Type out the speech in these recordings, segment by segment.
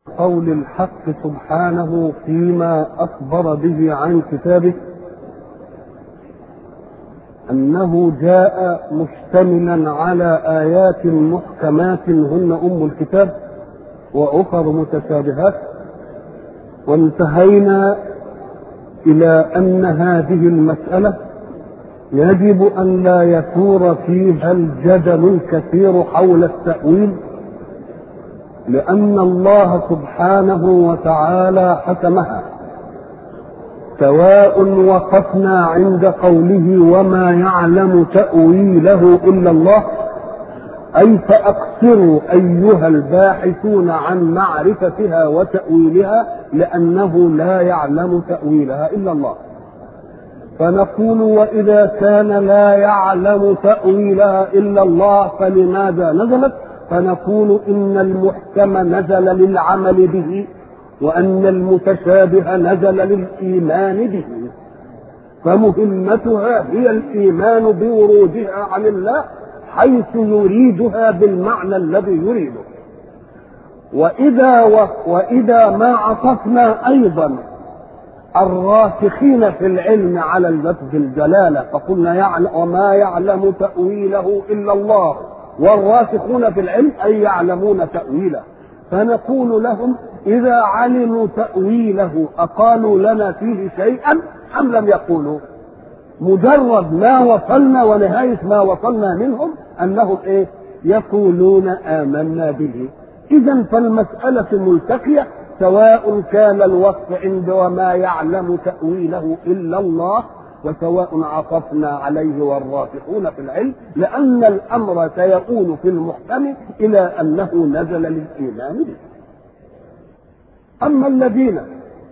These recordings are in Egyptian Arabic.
قول الحق سبحانه فيما أخبر به عن كتابه أنه جاء مشتملا على آيات محكمات هن أم الكتاب وأخر متشابهات وانتهينا إلى أن هذه المسألة يجب أن لا يثور فيها الجدل الكثير حول التأويل لأن الله سبحانه وتعالى حكمها سواء وقفنا عند قوله وما يعلم تأويله إلا الله أي فأقصروا أيها الباحثون عن معرفتها وتأويلها لأنه لا يعلم تأويلها إلا الله فنقول وإذا كان لا يعلم تأويلها إلا الله فلماذا نزلت فنقول إن المحكم نزل للعمل به وأن المتشابه نزل للإيمان به فمهمتها هي الإيمان بورودها عن الله حيث يريدها بالمعنى الذي يريده وإذا و... وإذا ما عطفنا أيضا الراسخين في العلم على لفظ الجلالة فقلنا يعلم وما يعلم تأويله إلا الله والراسخون في العلم أي يعلمون تأويله فنقول لهم إذا علموا تأويله أقالوا لنا فيه شيئا أم لم يقولوا مجرد ما وصلنا ونهاية ما وصلنا منهم أنهم إيه يقولون آمنا به إذا فالمسألة ملتقية سواء كان الوصف عند وما يعلم تأويله إلا الله وسواء عطفنا عليه والراسخون في العلم لأن الأمر سيكون في المحكم إلى أنه نزل للإيمان به أما الذين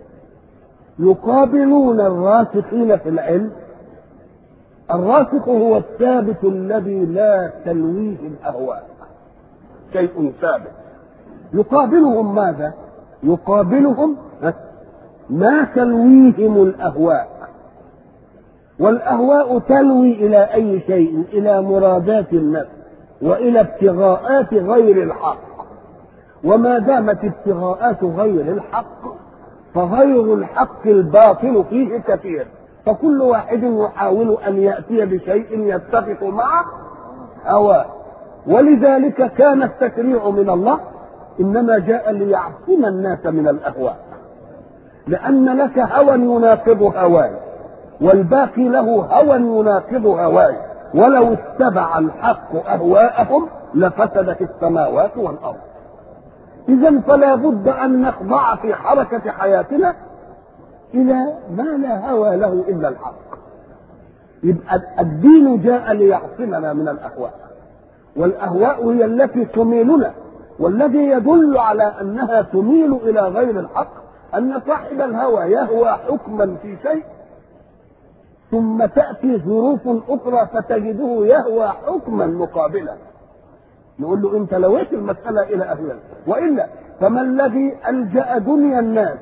يقابلون الراسخين في العلم الراسخ هو الثابت الذي لا تلويه الأهواء شيء ثابت يقابلهم ماذا؟ يقابلهم ما تلويهم الأهواء والأهواء تلوي إلى أي شيء إلى مرادات النفس وإلى ابتغاءات غير الحق وما دامت ابتغاءات غير الحق فغير الحق الباطل فيه كثير فكل واحد يحاول أن يأتي بشيء يتفق مع هواه ولذلك كان التشريع من الله إنما جاء ليعصم الناس من الأهواء لأن لك هوى يناقض هواي والباقي له هوى يناقض هواي ولو اتبع الحق أهواءهم لفسدت السماوات والأرض إذا فلا بد أن نخضع في حركة حياتنا إلى ما لا هوى له إلا الحق يبقى الدين جاء ليعصمنا من الأهواء والأهواء هي التي تميلنا والذي يدل على أنها تميل إلى غير الحق أن صاحب الهوى يهوى حكما في شيء ثم تأتي ظروف أخرى فتجده يهوى حكما مقابلا نقول له أنت لويت المسألة إلى أهلها وإلا فما الذي ألجأ دنيا الناس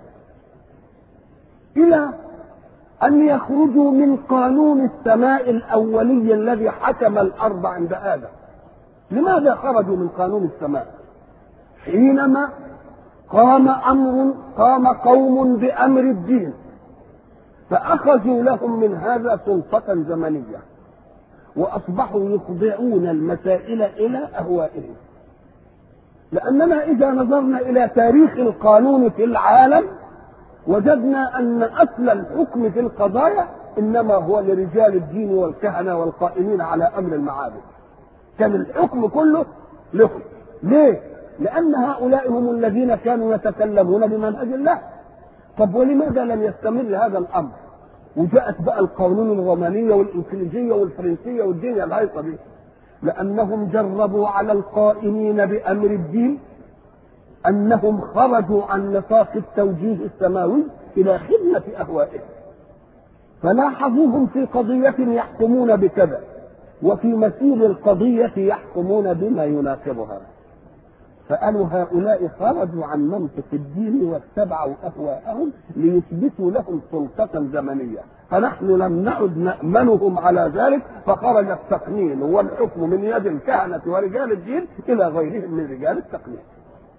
إلى أن يخرجوا من قانون السماء الأولي الذي حكم الأرض عند آدم لماذا خرجوا من قانون السماء حينما قام أمر قام قوم بأمر الدين فأخذوا لهم من هذا سلطة زمنية وأصبحوا يخضعون المسائل إلى أهوائهم لأننا إذا نظرنا إلى تاريخ القانون في العالم وجدنا أن أصل الحكم في القضايا إنما هو لرجال الدين والكهنة والقائمين على أمر المعابد كان الحكم كله لهم ليه؟ لأن هؤلاء هم الذين كانوا يتكلمون بمنهج الله طب ولماذا لم يستمر هذا الأمر وجاءت بقى القانون الرومانية والإنجليزية والفرنسية والدنيا الهايصة دي لأنهم جربوا على القائمين بأمر الدين أنهم خرجوا عن نطاق التوجيه السماوي إلى خدمة أهوائهم فلاحظوهم في قضية يحكمون بكذا وفي مسير القضية يحكمون بما يناسبها فقالوا هؤلاء خرجوا عن منطق الدين واتبعوا أهواءهم ليثبتوا لهم سلطة زمنية فنحن لم نعد نأمنهم على ذلك فخرج التقنين والحكم من يد الكهنة ورجال الدين إلى غيرهم من رجال التقنين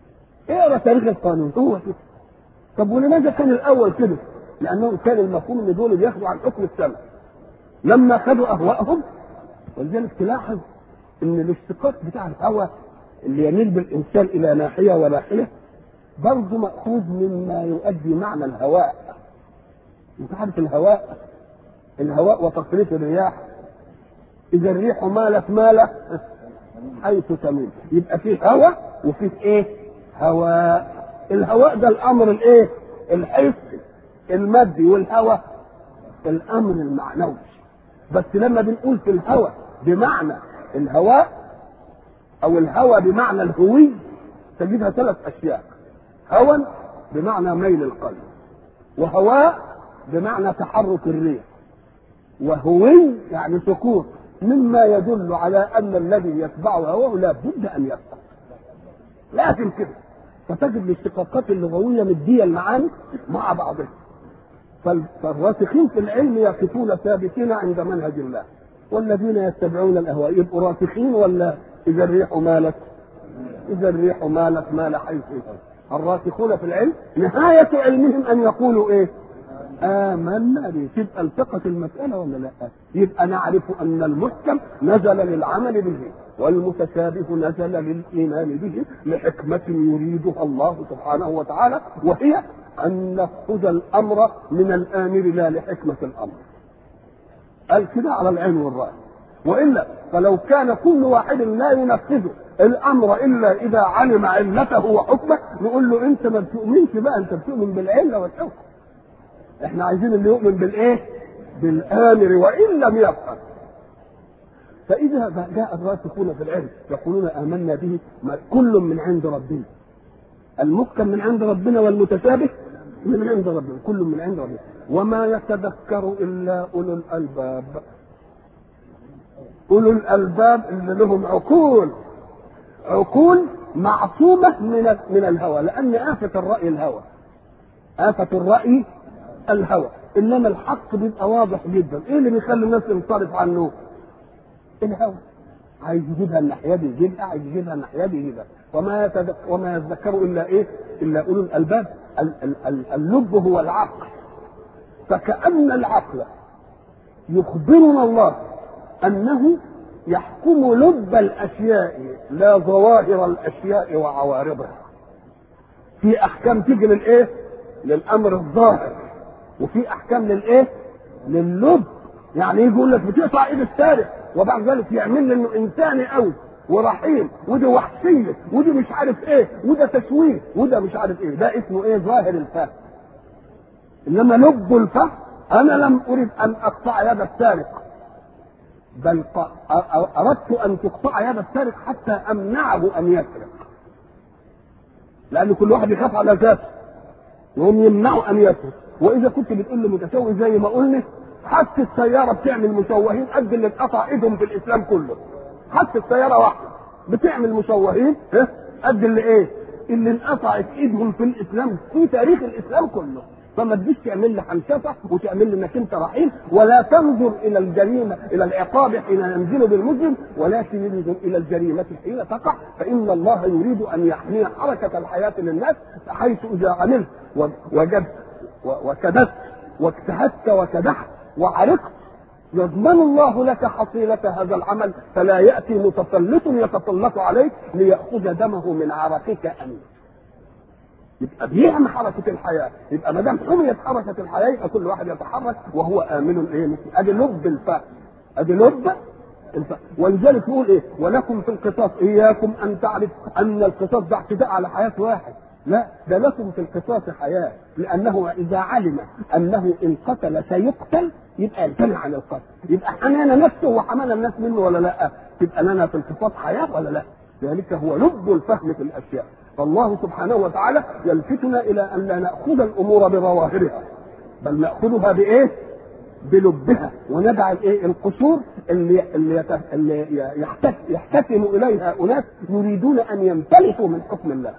اقرا تاريخ القانون هو كده طب ولماذا كان الاول كده؟ لانهم كان المفهوم ان دول بياخدوا عن حكم السمع لما خدوا اهواءهم ولذلك تلاحظ ان الاشتقاق بتاع الهوى اللي يميل بالانسان الى ناحيه وناحيه برضه ماخوذ مما يؤدي معنى الهواء انت عارف الهواء الهواء وتصريف الرياح اذا الريح مالت مالت حيث تميل يبقى فيه هواء وفيه ايه هواء الهواء ده الامر الايه الحسي المادي والهواء الامر المعنوي بس لما بنقول في الهواء بمعنى الهواء او الهوى بمعنى الهوي تجدها ثلاث اشياء هوى بمعنى ميل القلب وهواء بمعنى تحرك الريح وهوي يعني سكوت مما يدل على ان الذي يتبع هواه لا بد ان يسقط لازم كده فتجد الاشتقاقات اللغويه مديه المعاني مع بعضها فالراسخين في العلم يقفون ثابتين عند منهج الله والذين يتبعون الاهواء يبقوا راسخين ولا اذا الريح مالت اذا الريح مالت مال حيث الراسخون في العلم نهايه علمهم ان يقولوا ايه آمنا به تبقى التقت المسألة ولا لا؟ يبقى نعرف أن المحكم نزل للعمل به والمتشابه نزل للإيمان به لحكمة يريدها الله سبحانه وتعالى وهي أن نأخذ الأمر من الآمر لا لحكمة الأمر. قال كده على العين والرأس. وإلا فلو كان كل واحد لا ينفذ الأمر إلا إذا علم علته وحكمه نقول له أنت ما بتؤمنش بقى أنت بتؤمن بالعلة والحكم. احنا عايزين اللي يؤمن بالايه بالامر وان لم يفعل فاذا جاء الراسخون في العلم يقولون امنا به كل من عند ربنا المحكم من عند ربنا والمتشابه من عند ربنا كل من عند ربنا وما يتذكر الا اولو الالباب اولو الالباب اللي لهم عقول عقول معصومه من من الهوى لان افه الراي الهوى افه الراي الهوى انما الحق بيبقى واضح جدا ايه اللي بيخلي الناس تنصرف عنه الهوى عايز يجيبها الناحيه دي يجيبها عايز يجيبها الناحيه دي يجيبها وما يتذك... وما يذكر الا ايه الا اولو الالباب ال... ال... ال... اللب هو العقل فكأن العقل يخبرنا الله انه يحكم لب الاشياء لا ظواهر الاشياء وعوارضها في احكام تيجي للايه للامر الظاهر وفي احكام للايه لللب يعني يجي يقول لك بتقطع ايد السارق وبعد ذلك يعمل لي انه انساني قوي ورحيم ودي وحشيه ودي مش عارف ايه وده تشويه وده مش عارف ايه ده اسمه ايه ظاهر الفهم انما لب الفهم انا لم اريد ان اقطع يد السارق بل اردت ان تقطع يد السارق حتى امنعه ان يسرق لان كل واحد يخاف على ذاته وهم يمنعوا ان يسرق واذا كنت بتقول له متشوه زي ما قلنا حتى السياره بتعمل مشوهين قد اللي اتقطع ايدهم في الاسلام كله حتى السياره واحده بتعمل مشوهين قد اللي ايه اللي انقطعت ايدهم في الاسلام في تاريخ الاسلام كله فما تجيش تعمل لي حنشفه وتعمل لي انك انت رحيم ولا تنظر الى الجريمه الى العقاب حين ينزل بالمجرم ولكن ينظر الى الجريمه حين تقع فان الله يريد ان يحمي حركه الحياه للناس حيث اذا عملت وجدت وكدت واجتهدت وكدحت وعرقت يضمن الله لك حصيلة هذا العمل فلا يأتي متسلط يتسلط عليك ليأخذ دمه من عرقك أنت. يبقى بيعمل حركة الحياة، يبقى ما دام حميت حركة الحياة يبقى كل واحد يتحرك وهو آمن إيه؟ أدي لب الفهم. أدي لب الفهم. ولذلك يقول إيه؟ ولكم في القصاص إياكم أن تعرف أن القصاص ده اعتداء على حياة واحد. لا ده لكم في القصاص حياة لأنه إذا علم أنه إن قتل سيقتل يبقى يمتنع عن القتل يبقى حمانا نفسه وحمانا الناس منه ولا لا تبقى لنا في القصاص حياة ولا لا ذلك هو لب الفهم في الأشياء فالله سبحانه وتعالى يلفتنا إلى أن لا نأخذ الأمور بظواهرها بل نأخذها بإيه؟ بلبها وندع الايه القصور اللي اللي, يت... اللي يحتك... يحتكم اليها اناس يريدون ان يمتلكوا من حكم الله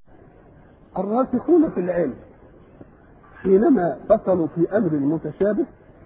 الراسخون في العلم حينما فصلوا في امر المتشابه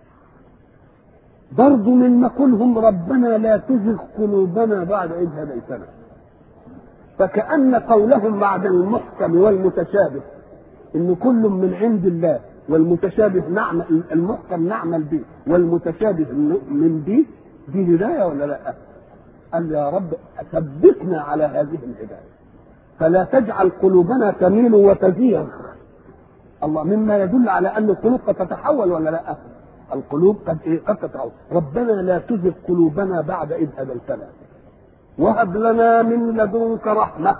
برضو من نقولهم ربنا لا تزغ قلوبنا بعد إذ هديتنا فكأن قولهم بعد المحكم والمتشابه إن كل من عند الله والمتشابه نعمل المحكم نعمل به والمتشابه من به دي هداية ولا لا؟ قال يا رب ثبتنا على هذه الهداية فلا تجعل قلوبنا تميل وتزيغ الله مما يدل على ان القلوب قد تتحول ولا لا؟ القلوب قد ايه؟ قد تتحول ربنا لا تزغ قلوبنا بعد اذ هديتنا وهب لنا من لدنك رحمه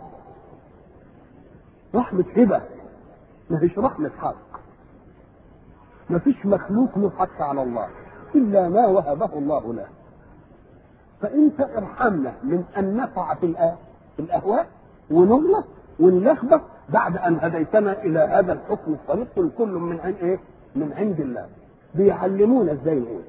رحمه هبه ما هيش رحمه حق ما فيش مخلوق له حق على الله الا ما وهبه الله له فانت ارحمنا من ان نقع في في الاهواء ونغلط ونلخبط بعد ان هديتنا الى هذا الحكم الطريق كل من عند ايه؟ من عند الله. بيعلمونا ازاي نقول.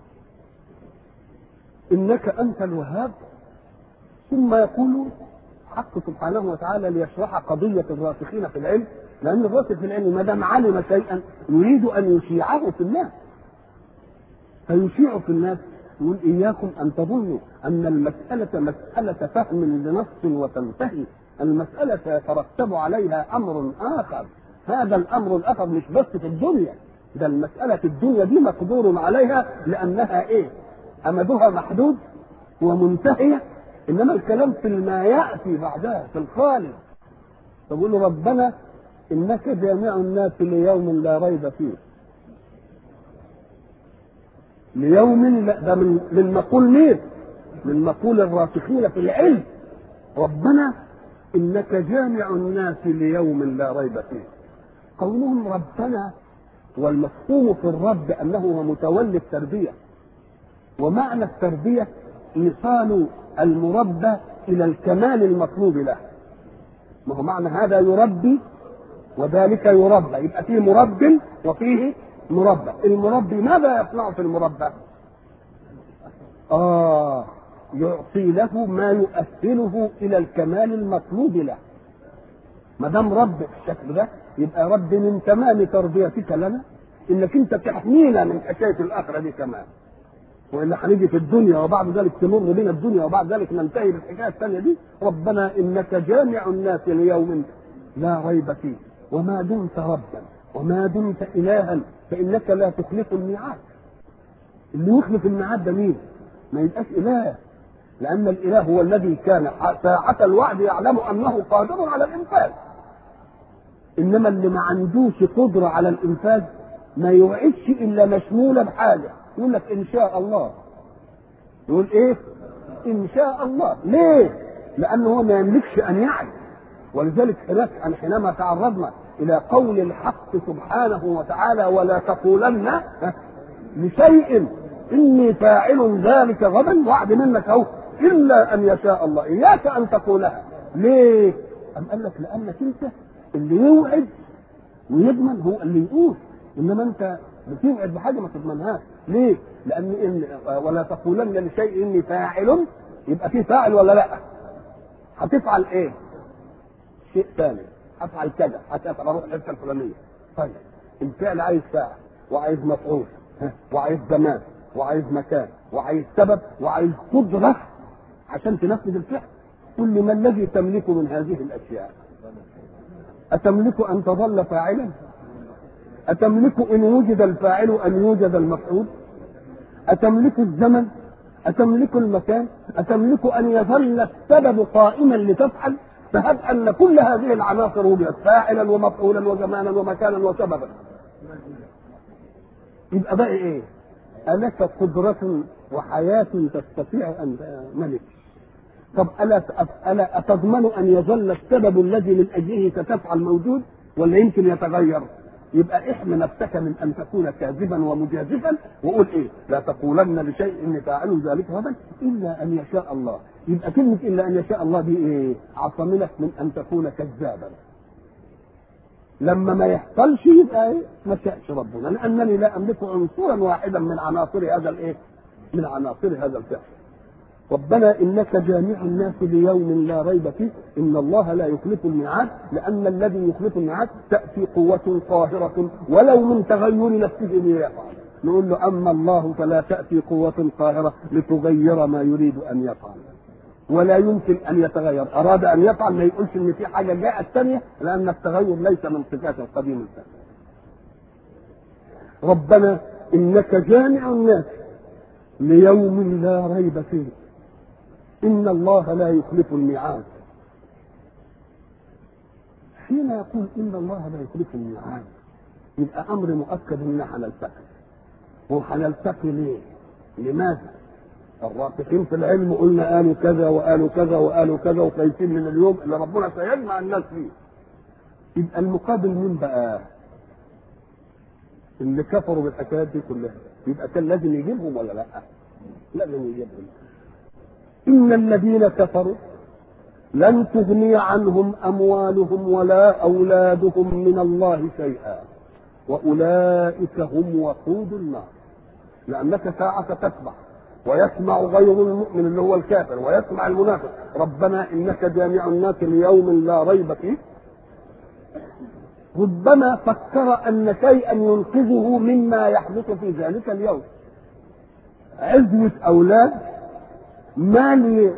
انك انت الوهاب ثم يقول حق سبحانه وتعالى ليشرح قضيه الراسخين في العلم لان الراسخ في العلم ما دام علم شيئا يريد ان يشيعه في الناس. فيشيع في الناس يقول إياكم أن تظنوا أن المسألة مسألة فهم لنص وتنتهي المسألة يترتب عليها أمر آخر هذا الأمر الآخر مش بس في الدنيا ده المسألة في الدنيا دي مقدور عليها لأنها إيه أمدها محدود ومنتهية إنما الكلام في ما يأتي بعدها في الخالق تقول ربنا إنك جامع الناس ليوم لا ريب فيه ليوم ده من من مقول مين؟ من مقول الراسخين في العلم ربنا انك جامع الناس ليوم لا ريب فيه قولهم ربنا والمفهوم في الرب انه هو متولي التربيه ومعنى التربيه ايصال المربى الى الكمال المطلوب له ما هو معنى هذا يربي وذلك يربى يبقى فيه مرب وفيه مربى المربي ماذا يصنع في المربى اه يعطي له ما يؤهله الى الكمال المطلوب له ما دام رب بالشكل ده يبقى رب من تمام تربيتك لنا انك انت تحمينا من حكايه الاخره دي كمان والا هنيجي في الدنيا وبعد ذلك تمر بنا الدنيا وبعد ذلك ننتهي بالحكايه الثانيه دي ربنا انك جامع الناس ليوم لا ريب فيه وما دمت ربا وما دمت الها فانك لا تخلف الميعاد اللي يخلف الميعاد ده مين؟ ما يبقاش اله لان الاله هو الذي كان ساعة الوعد يعلم انه قادر على الانفاذ انما اللي ما عندوش قدرة على الانفاذ ما يوعدش الا مشمولة بحاجة يقول لك ان شاء الله يقول ايه ان شاء الله ليه لانه هو ما يملكش ان يعد ولذلك هناك حينما تعرضنا الى قول الحق سبحانه وتعالى ولا تقولن لشيء اني فاعل ذلك غدا وعد منك اهو الا ان يشاء الله اياك ان تقولها ليه؟ أم قال لك لانك انت اللي يوعد ويضمن هو اللي يقول انما انت بتوعد بحاجه ما تضمنهاش ليه؟ لان إن ولا تقولن لشيء اني فاعل يبقى في فاعل ولا لا؟ هتفعل ايه؟ شيء ثاني افعل كذا هتفعل اروح الحته الفلانيه طيب الفعل عايز فاعل وعايز مفعول وعايز زمان وعايز مكان وعايز سبب وعايز قدرة عشان تنفذ الفعل قل لي ما الذي تملك من هذه الأشياء أتملك أن تظل فاعلا أتملك إن وجد الفاعل أن يوجد المفعول أتملك الزمن أتملك المكان أتملك أن يظل السبب قائما لتفعل فهب أن كل هذه العناصر وجدت فاعلا ومفعولا وزمانا ومكانا وسببا يبقى بقى ايه؟ ألك قدرة وحياة تستطيع أن ملك طب ألا ألا أتضمن أن يظل السبب الذي من أجله ستفعل موجود ولا يمكن يتغير؟ يبقى احمي نفسك من ان تكون كاذبا ومجازفا وقول ايه؟ لا تقولن لشيء اني فاعل ذلك غدا الا ان يشاء الله. يبقى كلمه الا ان يشاء الله دي ايه؟ عصمنك من ان تكون كذابا. لما ما يحصلش يبقى ايه؟ ما شاءش ربنا لانني لا املك عنصرا واحدا من عناصر هذا الايه؟ من عناصر هذا الفعل. ربنا انك جامع الناس ليوم لا ريب فيه ان الله لا يخلف الميعاد لان الذي يخلف الميعاد تاتي قوه قاهره ولو من تغير نفسه ليفعل نقول له اما الله فلا تاتي قوه قاهره لتغير ما يريد ان يفعل ولا يمكن ان يتغير اراد ان يفعل ما يقولش ان في حاجه جاءت ثانيه لان التغير ليس من صفات القديم الثاني ربنا انك جامع الناس ليوم لا ريب فيه ان الله لا يخلف الميعاد حين يقول ان الله لا يخلف الميعاد يبقى امر مؤكد ان هنلتقي وهنلتقي ليه؟ لماذا؟ الراسخين في العلم قلنا قالوا كذا وقالوا كذا وقالوا كذا وخايفين من اليوم اللي ربنا سيجمع الناس فيه. يبقى المقابل مين بقى؟ اللي كفروا بالحكايات دي كلها يبقى كان لازم يجيبهم ولا لا؟ لازم يجيبهم. إن الذين كفروا لن تغني عنهم أموالهم ولا أولادهم من الله شيئا وأولئك هم وقود النار لأنك ساعة تسمع ويسمع غير المؤمن اللي هو الكافر ويسمع المنافق ربنا إنك جامع الناس ليوم لا ريب فيه ربما فكر أن شيئا ينقذه مما يحدث في ذلك اليوم عزوة أولاد مال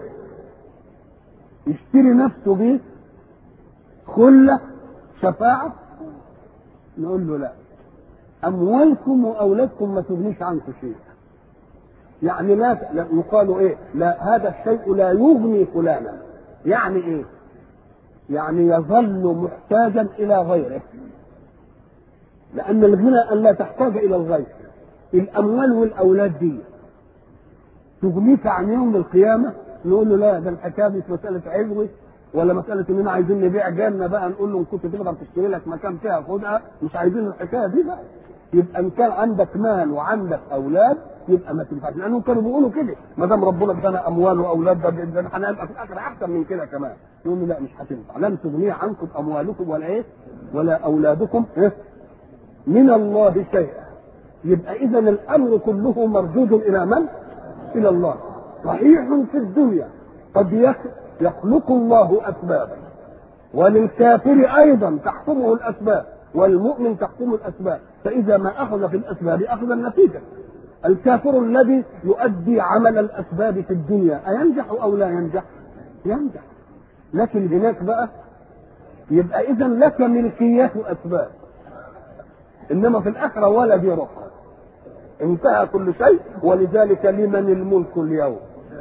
يشتري نفسه به خلة شفاعة نقول له لا أموالكم وأولادكم ما تغنيش عنكم شيء يعني لا لا- يقال ايه لا هذا الشيء لا يغني فلانا يعني ايه يعني يظل محتاجا الى غيره لان الغنى ان لا تحتاج الى الغير الاموال والاولاد دي تغنيك عن يوم القيامه نقول له لا ده الحكايه مش مساله عزوه ولا مساله اننا عايزين نبيع جنه بقى نقول له ان كنت تقدر تشتري لك مكان فيها خدها مش عايزين الحكايه دي بقى يبقى ان كان عندك مال وعندك اولاد يبقى ما تنفعش لانهم كانوا بيقولوا كده ما دام ربنا ادانا اموال واولاد ده ده احنا هنبقى في الاخر احسن من كده كمان يقول له لا مش هتنفع لن تغني عنكم اموالكم ولا ايه ولا اولادكم إيه؟ من الله شيئا يبقى اذا الامر كله مردود الى من؟ الى الله صحيح في الدنيا قد يك- يخلق الله اسبابا وللكافر ايضا تحكمه الاسباب والمؤمن تحكمه الاسباب فاذا ما اخذ في الاسباب اخذ النتيجه الكافر الذي يؤدي عمل الاسباب في الدنيا اينجح او لا ينجح؟ ينجح لكن هناك بقى يبقى اذا لك ملكيه اسباب انما في الاخره ولا دي رخصه انتهى كل شيء ولذلك لمن الملك اليوم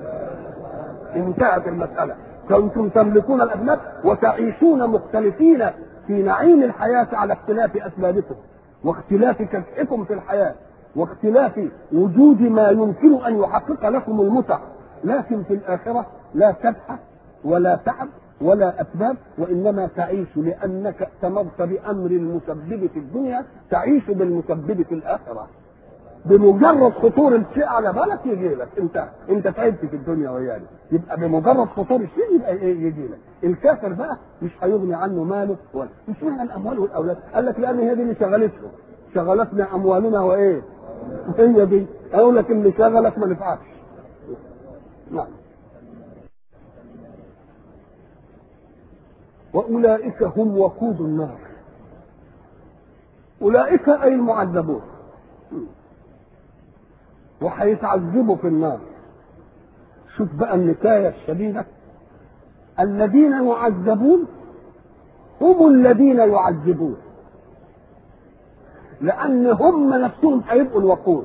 انتهت المسألة كنتم تملكون الأبناء وتعيشون مختلفين في نعيم الحياة على اختلاف أسبابكم واختلاف كفئكم في الحياة واختلاف وجود ما يمكن أن يحقق لكم المتع لكن في الآخرة لا كبحة ولا تعب ولا أسباب وإنما تعيش لأنك ائتمرت بأمر المسبب في الدنيا تعيش بالمسبب في الآخرة بمجرد خطور الشيء على بالك يجي لك انت انت تعبت في الدنيا ويانا يبقى بمجرد خطور الشيء يبقى ايه يجي لك الكافر بقى مش هيغني عنه ماله ولا مش معنى الاموال والاولاد قال لك لان هي دي اللي شغلتهم شغلتنا اموالنا وايه هي دي اقول لك اللي شغلك ما نفعكش نعم واولئك هم وقود النار اولئك اي المعذبون وهيتعذبوا في النار شوف بقى النكاية الشديدة الذين يعذبون هم الذين يعذبون لأن هم نفسهم هيبقوا الوقود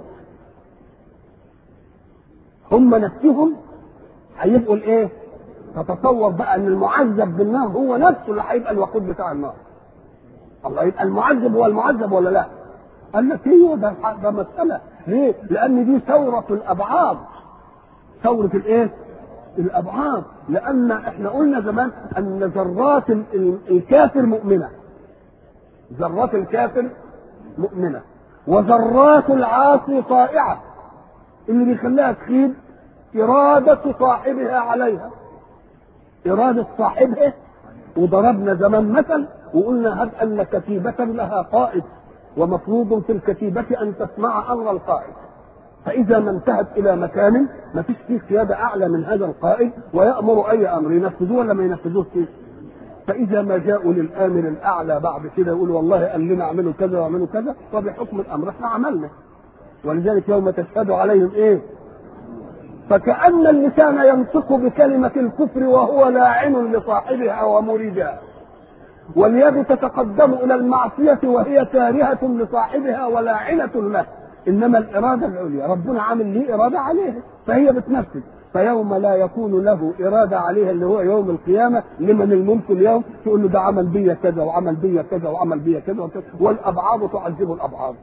هم نفسهم هيبقوا الايه؟ تتصور بقى ان المعذب بالنار هو نفسه اللي هيبقى الوقود بتاع النار الله يبقى المعذب هو المعذب ولا لا؟ قال لك ايوه ده ده مسألة ليه؟ لأن دي ثورة الأبعاد ثورة الإيه؟ الأبعاد لأن احنا قلنا زمان أن ذرات ال- ال- الكافر مؤمنة ذرات الكافر مؤمنة وذرات العاصي طائعة اللي بيخليها تخيب إرادة صاحبها عليها إرادة صاحبها وضربنا زمان مثل وقلنا هب أن كتيبة لها قائد ومفروض في الكتيبة أن تسمع أمر القائد فإذا ما انتهت إلى مكان ما فيش فيه قيادة أعلى من هذا القائد ويأمر أي أمر ينفذوه ولا ما ينفذوه فيه فإذا ما جاءوا للآمر الأعلى بعد كده يقول والله قال لنا اعملوا كذا واعملوا كذا وبحكم الأمر احنا عملنا ولذلك يوم تشهد عليهم إيه؟ فكأن اللسان ينطق بكلمة الكفر وهو لاعن لصاحبها ومريدها واليد تتقدم إلى المعصية وهي كارهة لصاحبها ولاعنة له إنما الإرادة العليا ربنا عامل ليه إرادة عليها فهي بتنفذ فيوم لا يكون له إرادة عليها اللي هو يوم القيامة لمن الملك اليوم تقول له ده عمل بيا كذا وعمل بيا كذا وعمل بيا كذا وكذا والأبعاد تعذب الأبعاد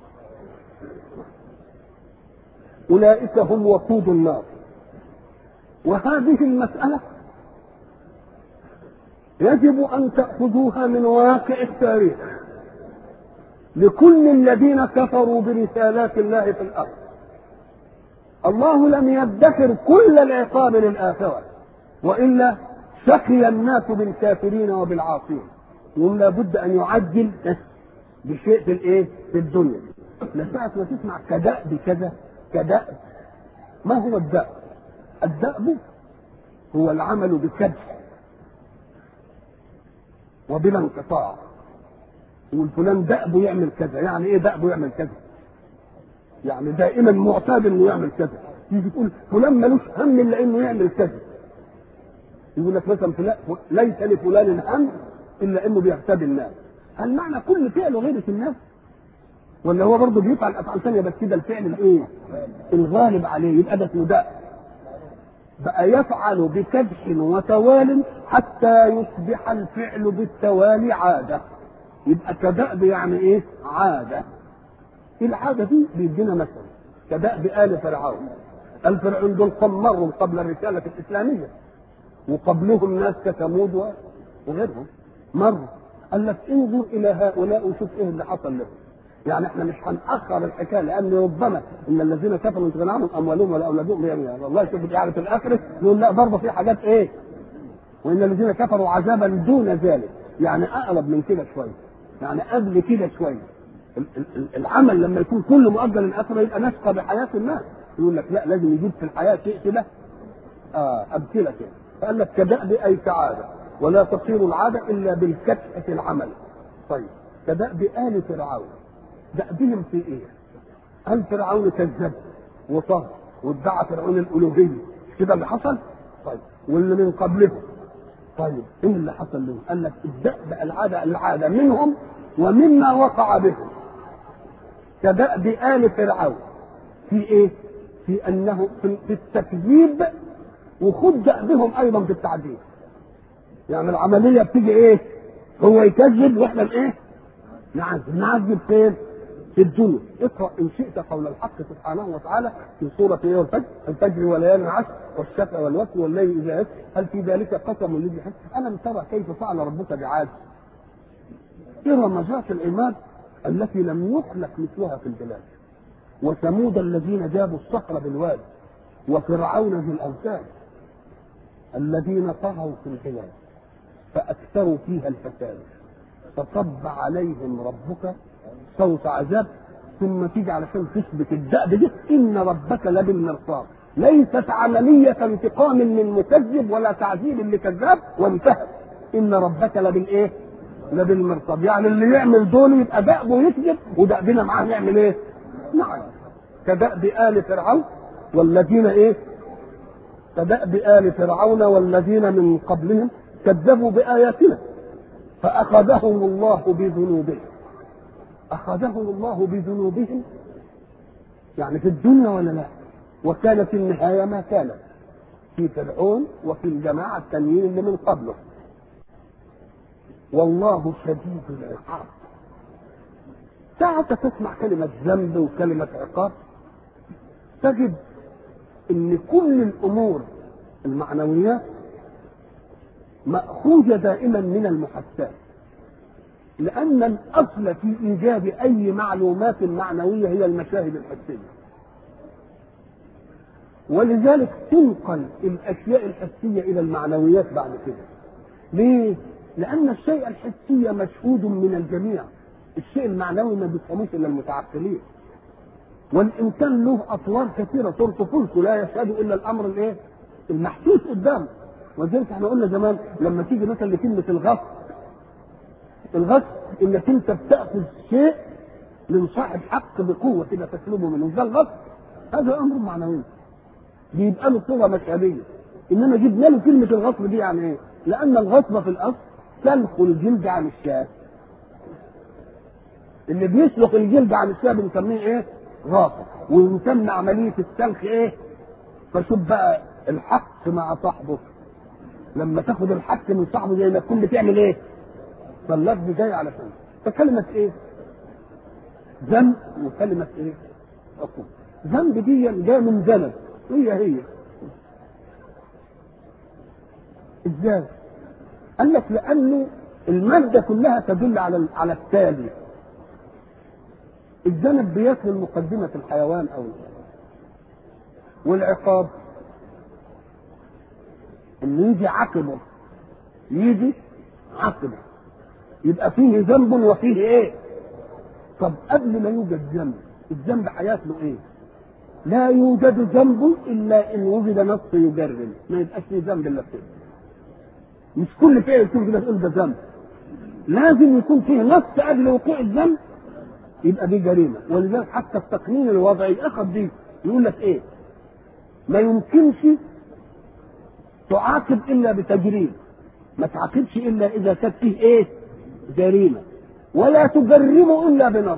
أولئك هم وقود النار وهذه المسألة يجب أن تأخذوها من واقع التاريخ لكل الذين كفروا برسالات الله في الأرض الله لم يدخر كل العقاب للآخرة وإلا شقي الناس بالكافرين وبالعاصين يقول لابد أن يعجل بشيء في الإيه؟ في الدنيا لساعة ما تسمع كدأب كذا كدأب ما هو الدأب؟ الدأب هو العمل بكدح وبلا انقطاع يقول فلان دأبه يعمل كذا يعني ايه دأبه يعمل كذا يعني دائما معتاد انه يعمل كذا يجي تقول فلان ملوش هم الا انه يعمل كذا يقول لك مثلا فلان ليس لفلان هم الا انه بيعتاد الناس هل معنى كل فعل غير الناس ولا هو برضه بيفعل افعال ثانيه بس كده الفعل الايه الغالب عليه يبقى ده اسمه دأب بقى يفعل بكدح وتوال حتى يصبح الفعل بالتوالي عادة يبقى كدأب يعني ايه عادة العادة دي بيدينا مثلا كدأب آل فرعون آل فرعون دول قمروا قبل الرسالة الإسلامية وقبلهم ناس كثمود وغيرهم مروا قال لك انظر إلى هؤلاء وشوف ايه اللي حصل لهم يعني احنا مش هنأخر الحكايه لان ربما ان الذين كفروا يتغنى عنهم اموالهم ولا اولادهم يعني والله شوف يعني في الاخره يقول لا برضه في حاجات ايه؟ وان الذين كفروا عذابا دون ذلك يعني اقرب من كده شويه يعني قبل كده شويه العمل لما يكون كله مؤجل للاخره يبقى نشقى بحياه الناس يقول لك لا لازم يجيب في الحياه شيء كده اه امثله كده فقال لك كدأب اي كعاده ولا تصير العاده الا بالكدح في العمل طيب كدأب ال فرعون دأبهم في ايه؟ هل فرعون كذب وطه وادعى فرعون الالوهيه كده اللي حصل؟ طيب واللي من قبلهم طيب ايه اللي حصل لهم؟ قال لك الدأب العاده العاده منهم ومما وقع بهم كدأب آل فرعون في ايه؟ في انه في التكذيب وخد دأبهم ايضا في التعذيب يعني العمليه بتيجي ايه؟ هو يكذب واحنا ايه؟ نعذب نعذب فين؟ في الدنيا اقرا ان شئت قول الحق سبحانه وتعالى في سوره ايه الفجر الفجر وليالي العشر والشفع والوتر والليل اذا يسر هل في ذلك قسم لذي حجر الم ترى كيف فعل ربك بعاد ارم ذات العماد التي لم يخلق مثلها في البلاد وثمود الذين جابوا الصخر بالواد وفرعون ذي الاوتاد الذين طغوا في البلاد فاكثروا فيها الفساد فصب عليهم ربك صوت عذاب ثم تيجي علشان تثبت الدأب دي ان ربك لبالمرصاد ليست عملية انتقام من مكذب ولا تعذيب لكذاب وانتهت ان ربك لبالايه؟ لبالمرصاد يعني اللي يعمل دول يبقى دأبه يكذب ودأبنا معاه نعمل ايه؟ نعم كدأب آل فرعون والذين ايه؟ كدأب آل فرعون والذين من قبلهم كذبوا بآياتنا فأخذهم الله بذنوبهم أخذهم الله بذنوبهم يعني في الدنيا ولا لا وكانت النهاية ما كانت في فرعون وفي الجماعة التانيين اللي من قبله والله شديد العقاب ساعة تسمع كلمة ذنب وكلمة عقاب تجد ان كل الامور المعنويات مأخوذة دائما من المحسات لأن الأصل في إيجاد أي معلومات معنوية هي المشاهد الحسية ولذلك تنقل الأشياء الحسية إلى المعنويات بعد كده ليه؟ لأن الشيء الحسي مشهود من الجميع الشيء المعنوي ما بيفهموش إلا المتعقلين والإنسان له أطوار كثيرة صورته فلكه لا يشهد إلا الأمر الإيه؟ المحسوس قدامه ولذلك احنا قلنا زمان لما تيجي مثلا لكلمة الغصب الغصب انك انت بتاخذ شيء من صاحب حق بقوه كده تسلبه منه ده الغصب هذا امر معنوي بيبقى له صوره مشهديه انما جبنا له كلمه الغصب دي يعني ايه؟ لان الغصب في الاصل سلخ الجلد عن الشاة اللي بيسلخ الجلد عن الشاة بنسميه ايه؟ غاصب ونسمى عمليه السلخ ايه؟ فشوف بقى الحق مع صاحبه لما تاخد الحق من صاحبه زي ما تكون بتعمل ايه؟ فاللفظ جاي على شيء فكلمة ايه؟ ذنب وكلمة ايه؟ عقوبة ذنب دي جاية من ذنب هي هي ازاي؟ قال لك لأنه المادة كلها تدل على على التالي الذنب بيصل مقدمة الحيوان أو والعقاب إن يجي عقبه يجي عقبه يبقى فيه ذنب وفيه ايه؟ طب قبل ما يوجد ذنب الذنب هيصله ايه؟ لا يوجد ذنب الا ان وجد نص يجرم ما يبقاش فيه ذنب الا كده مش كل فعل تشوف كده تقول ده ذنب لازم يكون فيه نص قبل وقوع الذنب يبقى دي جريمه ولذلك حتى التقنين الوضعي اخذ دي يقول لك ايه؟ ما يمكنش تعاقب الا بتجريم ما تعاقبش الا اذا كانت فيه ايه؟ جريمه ولا تجرمه الا بنص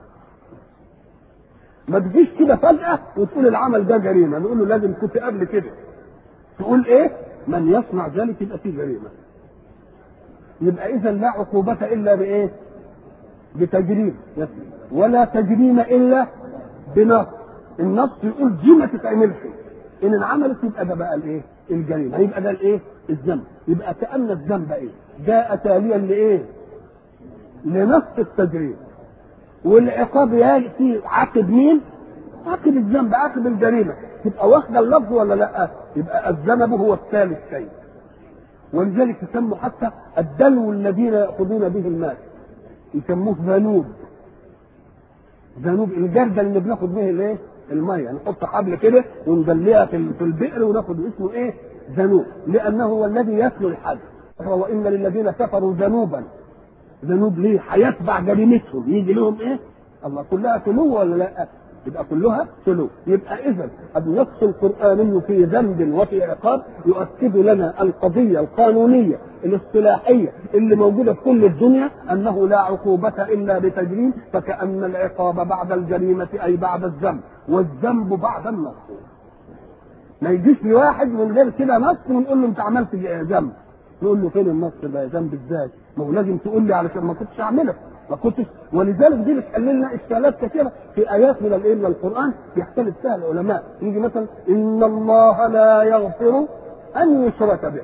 ما تجيش كده فجأة وتقول العمل ده جريمة، نقول له لازم كنت قبل كده. تقول إيه؟ من يصنع ذلك يبقى فيه جريمة. يبقى إذا لا عقوبة إلا بإيه؟ بتجريم، ولا تجريم إلا بنص. النص يقول دي ما تتعملش. إن انعملت يبقى ده بقى الإيه؟ الجريمة، يبقى ده الإيه؟ الذنب، يبقى كأن الذنب إيه؟ جاء تاليا لإيه؟ لنص التجريم. والعقاب ياتي عاقب مين؟ عاقب الذنب عاقب الجريمه تبقى واخده اللفظ ولا لا؟ يبقى الذنب هو الثالث شيء ولذلك يسموا حتى الدلو الذين ياخذون به المال يسموه ذنوب ذنوب الجردل اللي بناخد به الايه؟ الميه نحط حبل كده وندليها في في البئر وناخد اسمه ايه؟ ذنوب لانه هو الذي يتلو الحد وان للذين كفروا ذنوبا ذنوب ليه؟ هيتبع جريمتهم يجي لهم ايه؟ الله كلها سلو ولا لا؟ يبقى كلها سلو يبقى اذا النص القراني في ذنب وفي عقاب يؤكد لنا القضيه القانونيه الاصطلاحيه اللي موجوده في كل الدنيا انه لا عقوبه الا بتجريم فكان العقاب بعد الجريمه اي بعد الذنب والذنب بعد النص ما يجيش لي واحد من غير كده نص ونقول له انت عملت ذنب نقول له فين النص ده ذنب ازاي؟ ما هو لازم تقول لي علشان ما كنتش اعملها ما كنتش ولذلك دي بتحل لنا اشكالات كثيره في ايات من الايه من القران يختلف فيها العلماء يجي مثلا ان الله لا يغفر ان يشرك به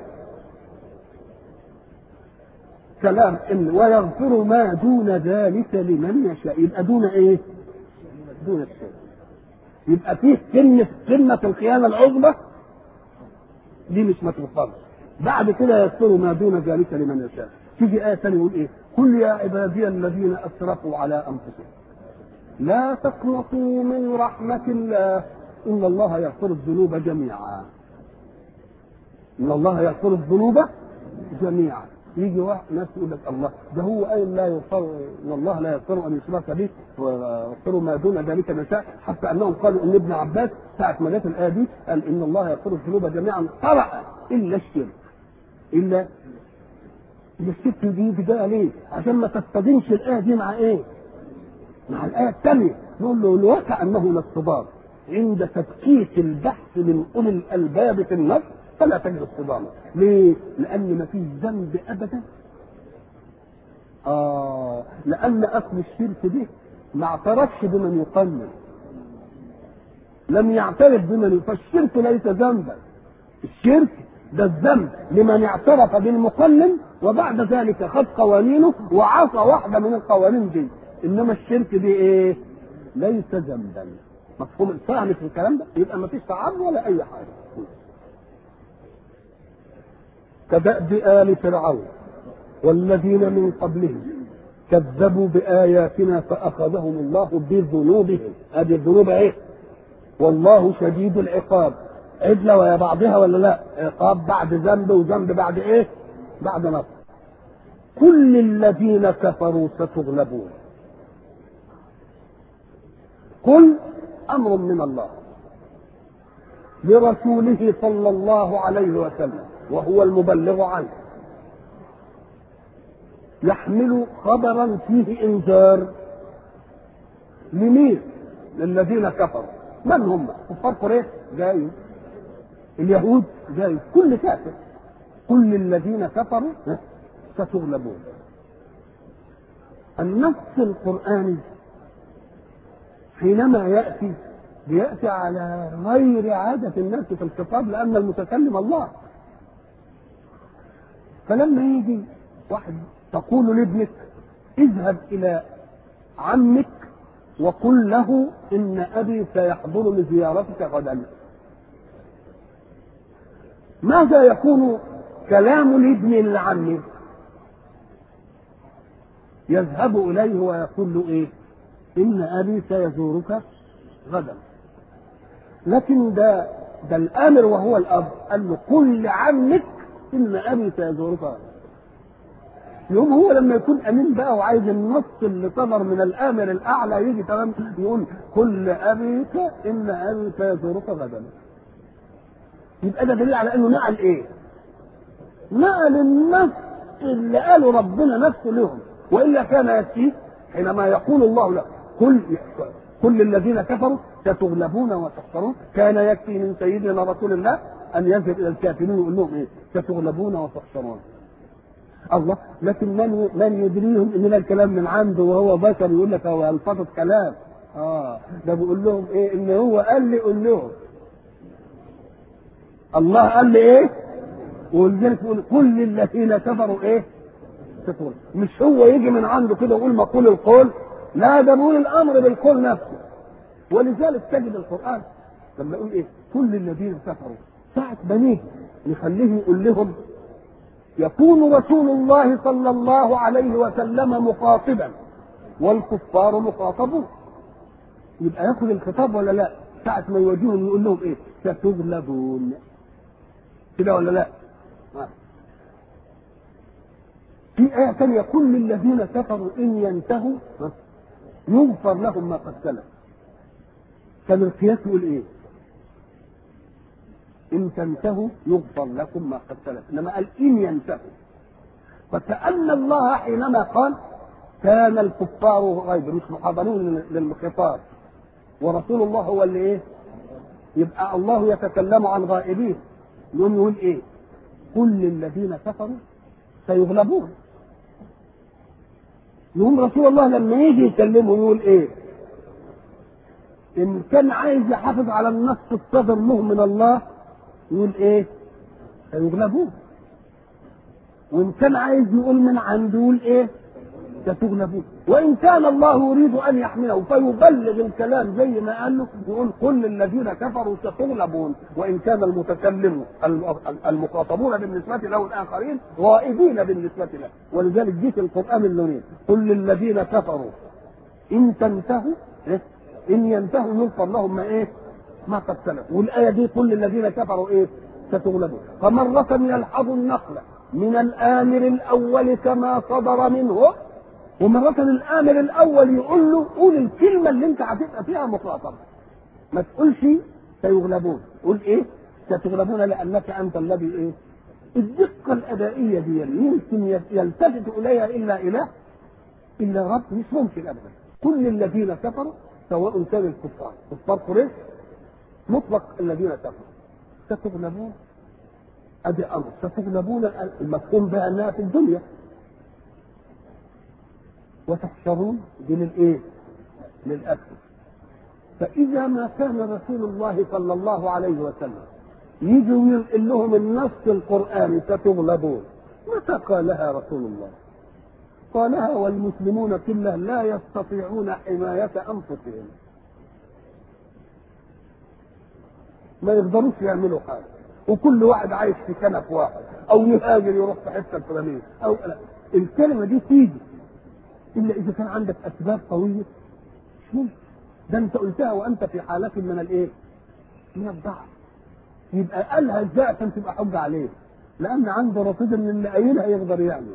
كلام ان ويغفر ما دون ذلك لمن يشاء يبقى دون ايه؟ دون الشرك يبقى فيه كلمه كلمه الخيانه العظمى دي مش ما توصلش بعد كده يغفر ما دون ذلك لمن يشاء تيجي آية ثانية يقول إيه؟ قل يا عبادي الذين أسرفوا على أنفسهم لا تقنطوا من رحمة الله إن الله يغفر الذنوب جميعا إن الله يغفر الذنوب جميعا يجي واحد ناس يقول لك الله ده هو قايل لا يغفر ان الله لا يغفر ان يشرك به ويغفر ما دون ذلك من شاء حتى انهم قالوا ان ابن عباس ساعه ما جت الايه دي قال ان الله يغفر الذنوب جميعا قرأ الا الشرك الا الا الشرك دي بدايه ليه؟ عشان ما تصطدمش الايه دي مع ايه؟ مع الايه الثانيه نقول له الواقع انه الاصطدام عند تفكيك البحث من اولي الالباب في النفس فلا تجد الصدامة ليه؟ لأن ما فيش ذنب أبدا آه لأن أصل الشرك ده ما اعترفش بمن يقنن لم يعترف بمن فالشرك ليس ذنبا الشرك ده الذنب لمن اعترف بالمقنن وبعد ذلك خد قوانينه وعصى واحدة من القوانين دي إنما الشرك دي إيه؟ ليس ذنبا مفهوم الفهم في الكلام ده يبقى ما فيش تعب ولا أي حاجة كدأب آل فرعون والذين من قبلهم كذبوا بآياتنا فأخذهم الله بذنوبهم هذه الذنوب إيه؟ والله شديد العقاب عدلة ويا بعضها ولا لا؟ عقاب بعد ذنب وذنب بعد إيه؟ بعد نصر كل الذين كفروا ستغلبون كل أمر من الله لرسوله صلى الله عليه وسلم وهو المبلغ عنه يحمل خبرا فيه انذار لمين؟ للذين كفروا من هم؟ كفار قريش جاي اليهود جاي كل كافر كل الذين كفروا ستغلبون النص القرآني حينما يأتي بيأتي على غير عادة الناس في الخطاب لأن المتكلم الله فلما يجي واحد تقول لابنك اذهب إلى عمك وقل له إن أبي سيحضر لزيارتك غدا ماذا يكون كلام الابن لعمه يذهب إليه ويقول له إيه إن أبي سيزورك غدا لكن ده ده الآمر وهو الأب قال له قل لعمك إن أبي سيزورك غدا يوم هو لما يكون امين بقى وعايز النص اللي صدر من الامر الاعلى يجي تمام يقول كل ابيك ان ابي سيزورك غدا يبقى ده دليل على انه نقل ايه؟ نقل النص اللي قاله ربنا نفسه لهم والا كان يكفيه حينما يقول الله له كل كل الذين كفروا ستغلبون وتحصرون كان يكفي من سيدنا رسول الله ان يذهب الى الكافرين ويقول لهم ايه؟ ستغلبون وتحصرون الله لكن من من يدريهم ان ده الكلام من عنده وهو بشر يقول لك هو الفظت كلام اه ده بيقول لهم ايه ان هو قال لي قول لهم الله قال لي ايه ولذلك يقول كل الذين كفروا ايه تقول مش هو يجي من عنده كده يقول مقول القول لا ده بيقول الامر بالقول نفسه ولذلك تجد القران لما يقول ايه كل الذين كفروا ساعة بنيه يخليه يقول لهم يكون رسول الله صلى الله عليه وسلم مخاطبا والكفار مخاطبون يبقى ياخذ الخطاب ولا لا ساعة ما يواجههم يقول لهم ايه ستغلبون كده ولا لا في آية ثانية كل الذين كفروا إن ينتهوا يغفر لهم ما قد سلف كان القياس يقول إيه؟ إن تنتهوا يغفر لكم ما قد سلف إنما قال إن ينتهوا فكأن الله حينما قال كان الكفار غيب مش محضرين للخطاب ورسول الله هو اللي إيه؟ يبقى الله يتكلم عن غائبين يقوم يقول إيه؟ كل الذين كفروا سيغلبون يقوم رسول الله لما يجي يكلمه يقول ايه ان كان عايز يحافظ على النص الصدر له من الله يقول ايه سيغلبون وان كان عايز يقول من عنده يقول ايه ستغلبون وان كان الله يريد ان يحميه فيبلغ الكلام زي ما قال له يقول كل الذين كفروا ستغلبون وان كان المتكلم المخاطبون بالنسبه له الاخرين غائبين بالنسبه له ولذلك جيت القران اللونين كل الذين كفروا ان تنتهوا إيه؟ ان ينتهوا يغفر لهم ما ايه ما قد سلف والايه دي كل الذين كفروا ايه ستغلبون فمره يلحظ النقل من الامر الاول كما صدر منه ومرة الآمر الأول يقول له قول الكلمة اللي أنت هتبقى فيها مخاطب ما تقولش سيغلبون قول إيه؟ ستغلبون لأنك أنت الذي إيه؟ الدقة الأدائية دي يمكن يلتفت إليها إلا إله إلا رب مش ممكن أبدا كل الذين كفروا سواء كان الكفار كفار قريش مطلق الذين كفروا ستغلبون أدي أمر ستغلبون المفهوم بها أنها في الدنيا وتحشرون دي للايه؟ للاسف فاذا ما كان رسول الله صلى الله عليه وسلم يجي وينقل لهم النص القراني ستغلبون متى قالها رسول الله؟ قالها والمسلمون كله لا يستطيعون حماية أنفسهم ما يقدروش يعملوا حاجة وكل واحد عايش في كنف واحد أو يهاجر يروح في حتة الفلانية أو لا. الكلمة دي تيجي الا اذا كان عندك اسباب قويه مش ممكن ده انت قلتها وانت في حالة من الايه؟ من الضعف يبقى قالها ازاي عشان تبقى حجه عليه؟ لان عنده رصيد ان اللي قايلها يقدر يعمل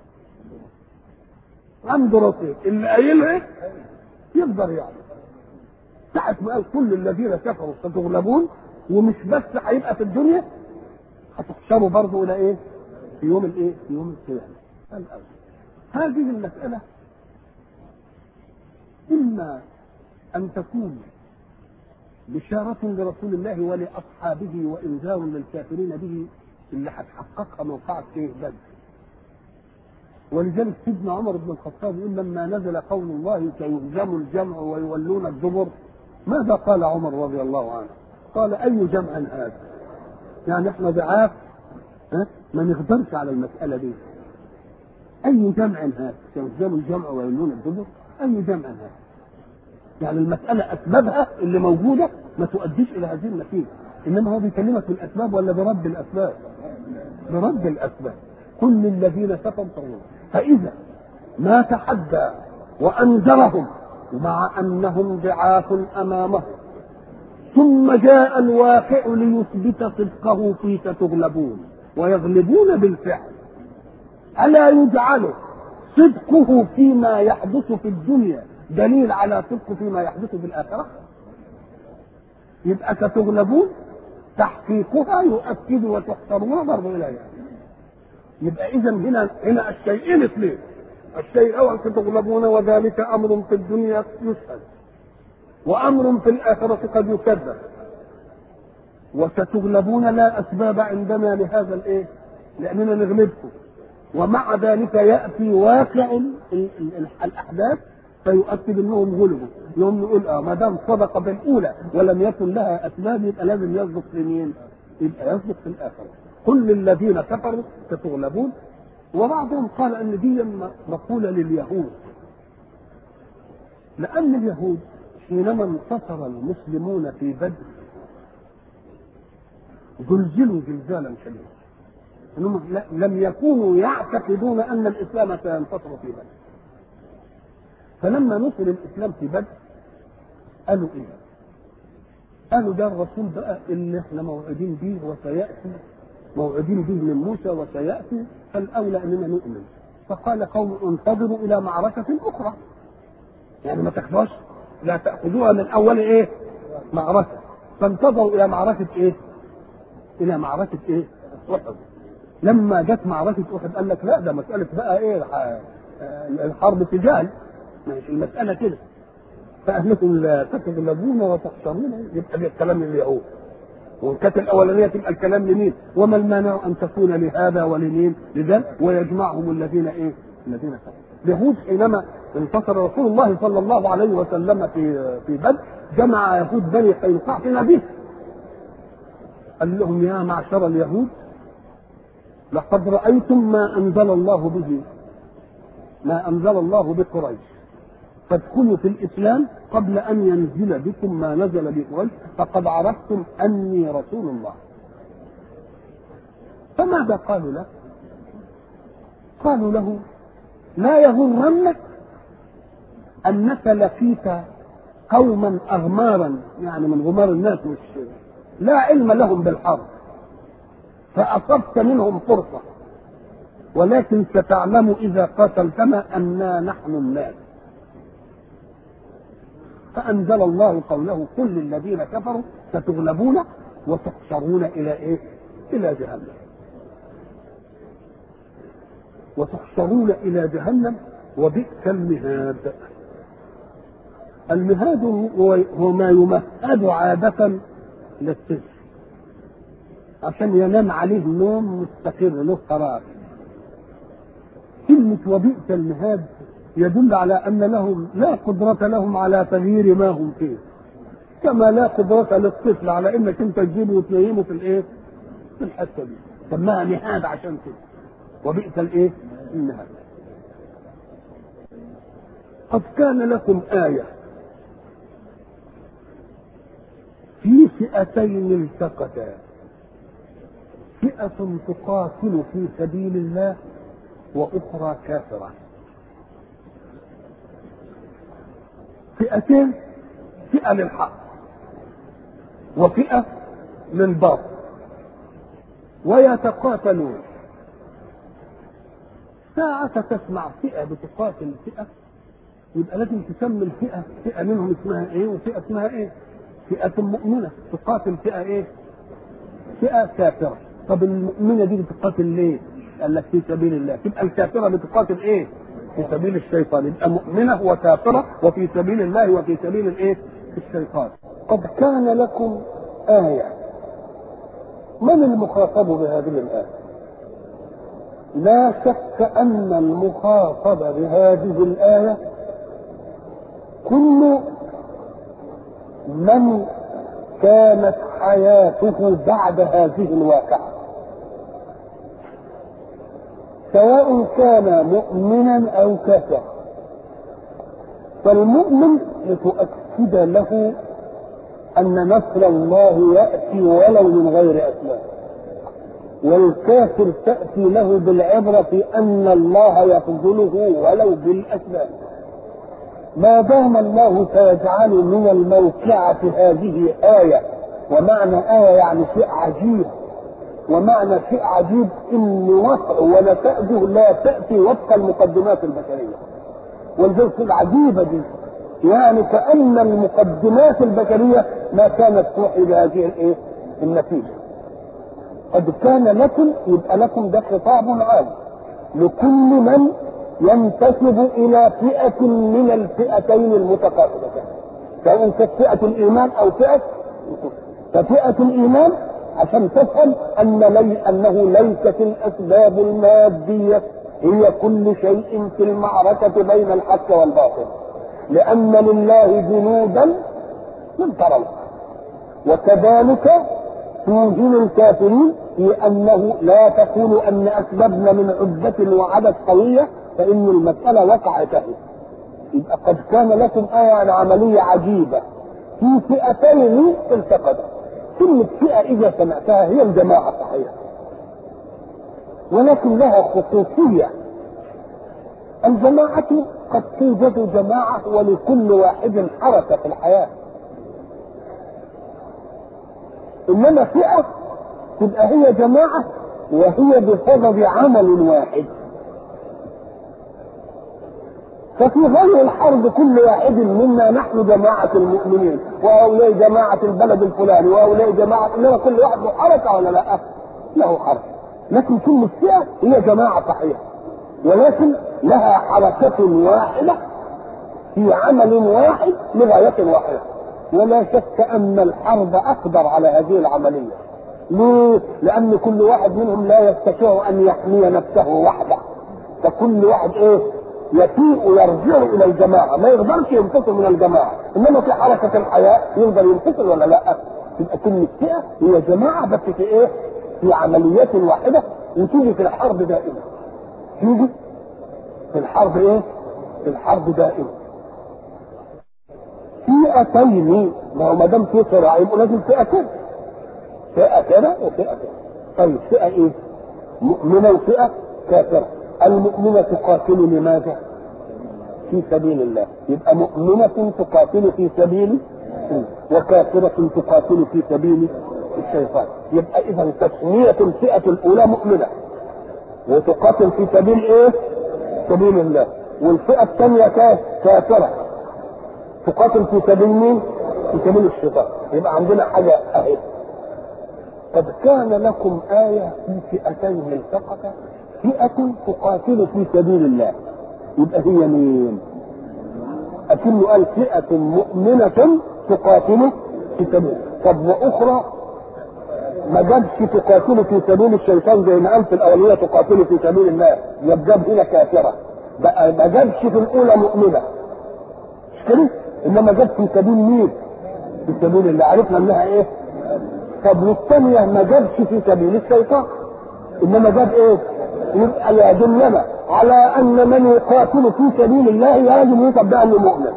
عنده رصيد اللي قايلها يقدر يعمل ساعة ما قال كل الذين كفروا ستغلبون ومش بس هيبقى في الدنيا هتحشروا برضه الى ايه؟ في يوم الايه؟ في يوم القيامه. الأول. هذه المسألة إما أن تكون بشارة لرسول الله ولأصحابه وإنذار للكافرين به اللي هتحققها موقعة إيه بدر. ولذلك سيدنا عمر بن الخطاب يقول لما نزل قول الله سيهزم الجمع ويولون الدبر ماذا قال عمر رضي الله عنه؟ قال أي جمع هذا؟ يعني احنا ضعاف ها؟ ما نقدرش على المسألة دي أي جمع هذا؟ سيهزم الجمع ويولون الدبر؟ أي جمع هذا؟ يعني المسألة أسبابها اللي موجودة ما تؤديش إلى هذه النتيجة إنما هو بيكلمك بالأسباب ولا برد الأسباب؟ برد الأسباب كل الذين كفروا طغوا فإذا ما تحدى وأنذرهم مع أنهم ضعاف أمامه ثم جاء الواقع ليثبت صدقه في ستغلبون ويغلبون بالفعل ألا يجعل صدقه فيما يحدث في الدنيا دليل على صدقه فيما يحدث في الآخرة يبقى ستغلبون تحقيقها يؤكد وتحترمون ضرب إليها يبقى إذا هنا هنا الشيئين اثنين الشيء الأول ستغلبون وذلك أمر في الدنيا يسأل وأمر في الآخرة قد يكذب وستغلبون لا أسباب عندنا لهذا الإيه؟ لأننا نغلبكم ومع ذلك يأتي واقع الأحداث فيؤكد انهم غلبوا يوم نقول اه ما دام صدق بالاولى ولم يكن لها اسباب يبقى لازم يصدق في مين؟ يبقى يصدق في الاخره كل الذين كفروا ستغلبون وبعضهم قال ان دي مقوله لليهود لان اليهود حينما انتصر المسلمون في بدر زلزلوا زلزالا شديدا انهم لم يكونوا يعتقدون ان الاسلام سينتصر في بدر فلما نصر الاسلام في بدر قالوا ايه؟ قالوا ده الرسول بقى اللي احنا موعدين به وسياتي موعدين به من موسى وسياتي فالاولى اننا نؤمن فقال قوم انتظروا الى معركه اخرى يعني ما تخفاش لا تاخذوها من اول ايه؟ معركه فانتظروا الى معركه ايه؟ الى معركه ايه؟ احد لما جت معركه احد قال لك لا ده مساله بقى ايه الحرب سجال مش المسألة كده فأنكم لا تتغلبون وتخسرون يبقى ده الكلام لليهود وإن كانت الأولانية تبقى الكلام لمين؟ وما المانع أن تكون لهذا ولمين؟ لذا ويجمعهم الذين إيه؟ الذين كفروا. اليهود حينما انتصر رسول الله صلى الله عليه وسلم في في بدر جمع يهود بني قينقاع في نبيه. قال لهم يا معشر اليهود لقد رأيتم ما أنزل الله به ما أنزل الله بقريش فادخلوا في الاسلام قبل ان ينزل بكم ما نزل بقريش فقد عرفتم اني رسول الله فماذا قالوا له قالوا له لا يغرنك انك لقيت قوما اغمارا يعني من غمار الناس مش لا علم لهم بالحرب فاصبت منهم فرصه ولكن ستعلم اذا قاتلتنا انا نحن الناس فأنزل الله قوله كل الذين كفروا ستغلبون وتحشرون إلى إيه؟ إلى جهنم. وتحشرون إلى جهنم وبئس المهاد. المهاد هو ما يمهد عادة للطفل عشان ينام عليه نوم مستقر له قرار. كلمة وبئس المهاد يدل على ان لهم لا قدرة لهم على تغيير ما هم فيه كما لا قدرة للطفل على انك انت تجيبه وتنيمه في الايه؟ في الحته دي سماها نهاد عشان كده وبئس الايه؟ النهاد قد كان لكم آية في فئتين التقتا فئة تقاتل في سبيل الله وأخرى كافرة فئتين فئة للحق وفئة للباطل ويتقاتلون ساعة تسمع فئة بتقاتل فئة يبقى لازم تسمي الفئة فئة منهم اسمها ايه وفئة اسمها ايه فئة مؤمنة تقاتل فئة ايه؟ فئة كافرة طب المؤمنة دي بتقاتل ليه؟ قال لك في سبيل الله تبقى الكافرة بتقاتل ايه؟ في سبيل الشيطان يبقى مؤمنة وكافرة وفي سبيل الله وفي سبيل الايه؟ الشيطان قد كان لكم آية من المخاطب بهذه الآية؟ لا شك أن المخاطب بهذه الآية كل من كانت حياته بعد هذه الواقعة سواء كان مؤمنا أو كافرا فالمؤمن لتؤكد له أن نصر الله يأتي ولو من غير أسباب والكافر تأتي له بالعبرة في أن الله يخذله ولو بالأسباب ما دام الله سيجعل من الموقعة هذه آية ومعنى آية يعني شيء عجيب ومعنى شيء عجيب ان وقع ونتائجه لا تاتي وفق المقدمات البشريه ولذلك العجيبه دي يعني كان المقدمات البشريه ما كانت توحي بهذه الايه؟ النتيجه قد كان لكم يبقى لكم ده خطاب عام لكل من ينتسب الى فئه من الفئتين المتقابلتين سواء كانت فئه الايمان او فئه ففئه الايمان عشان تفهم ان لي انه ليست الاسباب الماديه هي كل شيء في المعركه بين الحق والباطل لان لله جنودا لم تروا وكذلك توهن الكافرين في انه لا تقول ان اسبابنا من عدة وعدد قوية فان المسألة وقعت يبقى قد كان لكم آية عملية عجيبة في فئتين التقتا كلمة فئة إذا سمعتها هي الجماعة صحيح ولكن لها خصوصية الجماعة قد توجد جماعة ولكل واحد حركة في الحياة إنما فئة تبقى هي جماعة وهي بسبب عمل واحد ففي غير الحرب كل واحد منا نحن جماعة المؤمنين وهؤلاء جماعة البلد الفلاني وهؤلاء جماعة إنما كل واحد له حركة ولا لا؟ له حركة لكن كل فئة هي جماعة صحيحة ولكن لها حركة واحدة في عمل واحد لغاية واحدة ولا شك أن الحرب أقدر على هذه العملية ليه؟ لأن كل واحد منهم لا يستطيع أن يحمي نفسه وحده فكل واحد إيه؟ يفيء ويرجع الى الجماعه ما يقدرش ينفصل من الجماعه انما في حركه الحياه يقدر ينفصل ولا لا تبقى كل فئه هي جماعه بس في ايه في عمليات واحده وتيجي في الحرب دائما تيجي في الحرب ايه في الحرب دائما فئتين ما هو ما دام في صراع يبقى لازم فئتين فئه كده وفئه كده طيب فئه ايه مؤمنه وفئه كافره المؤمنة تقاتل لماذا؟ في سبيل الله يبقى مؤمنة تقاتل في سبيل وكافرة تقاتل في سبيل الشيطان يبقى إذا تسمية الفئة الأولى مؤمنة وتقاتل في سبيل إيه؟ سبيل الله والفئة الثانية كافرة تقاتل في سبيل مين؟ في سبيل الشيطان يبقى عندنا حاجة أهي قد كان لكم آية في فئتين التقتا فئة تقاتل في سبيل الله يبقى هي مين؟ أكنه قال فئة مؤمنة تقاتل في سبيل طب وأخرى ما جابش تقاتل في سبيل الشيطان زي ما قال في الأولية تقاتل في سبيل الله جاب هنا كافرة بقى ما جابش في الأولى مؤمنة مش كده؟ إنما جاب في سبيل مين؟ في سبيل الله عرفنا إنها إيه؟ طب والثانية ما جابش في سبيل الشيطان إنما جاب إيه؟ يبقى يدلنا على ان من يقاتل في سبيل الله لازم يطلب بانه مؤمن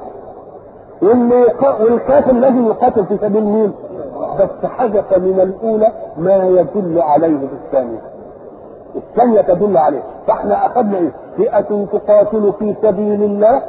والكافر لازم يقاتل في سبيل مين؟ بس حدث من الاولى ما يدل عليه في الثانيه. الثانيه تدل عليه، فاحنا اخذنا ايه؟ فئه تقاتل في سبيل الله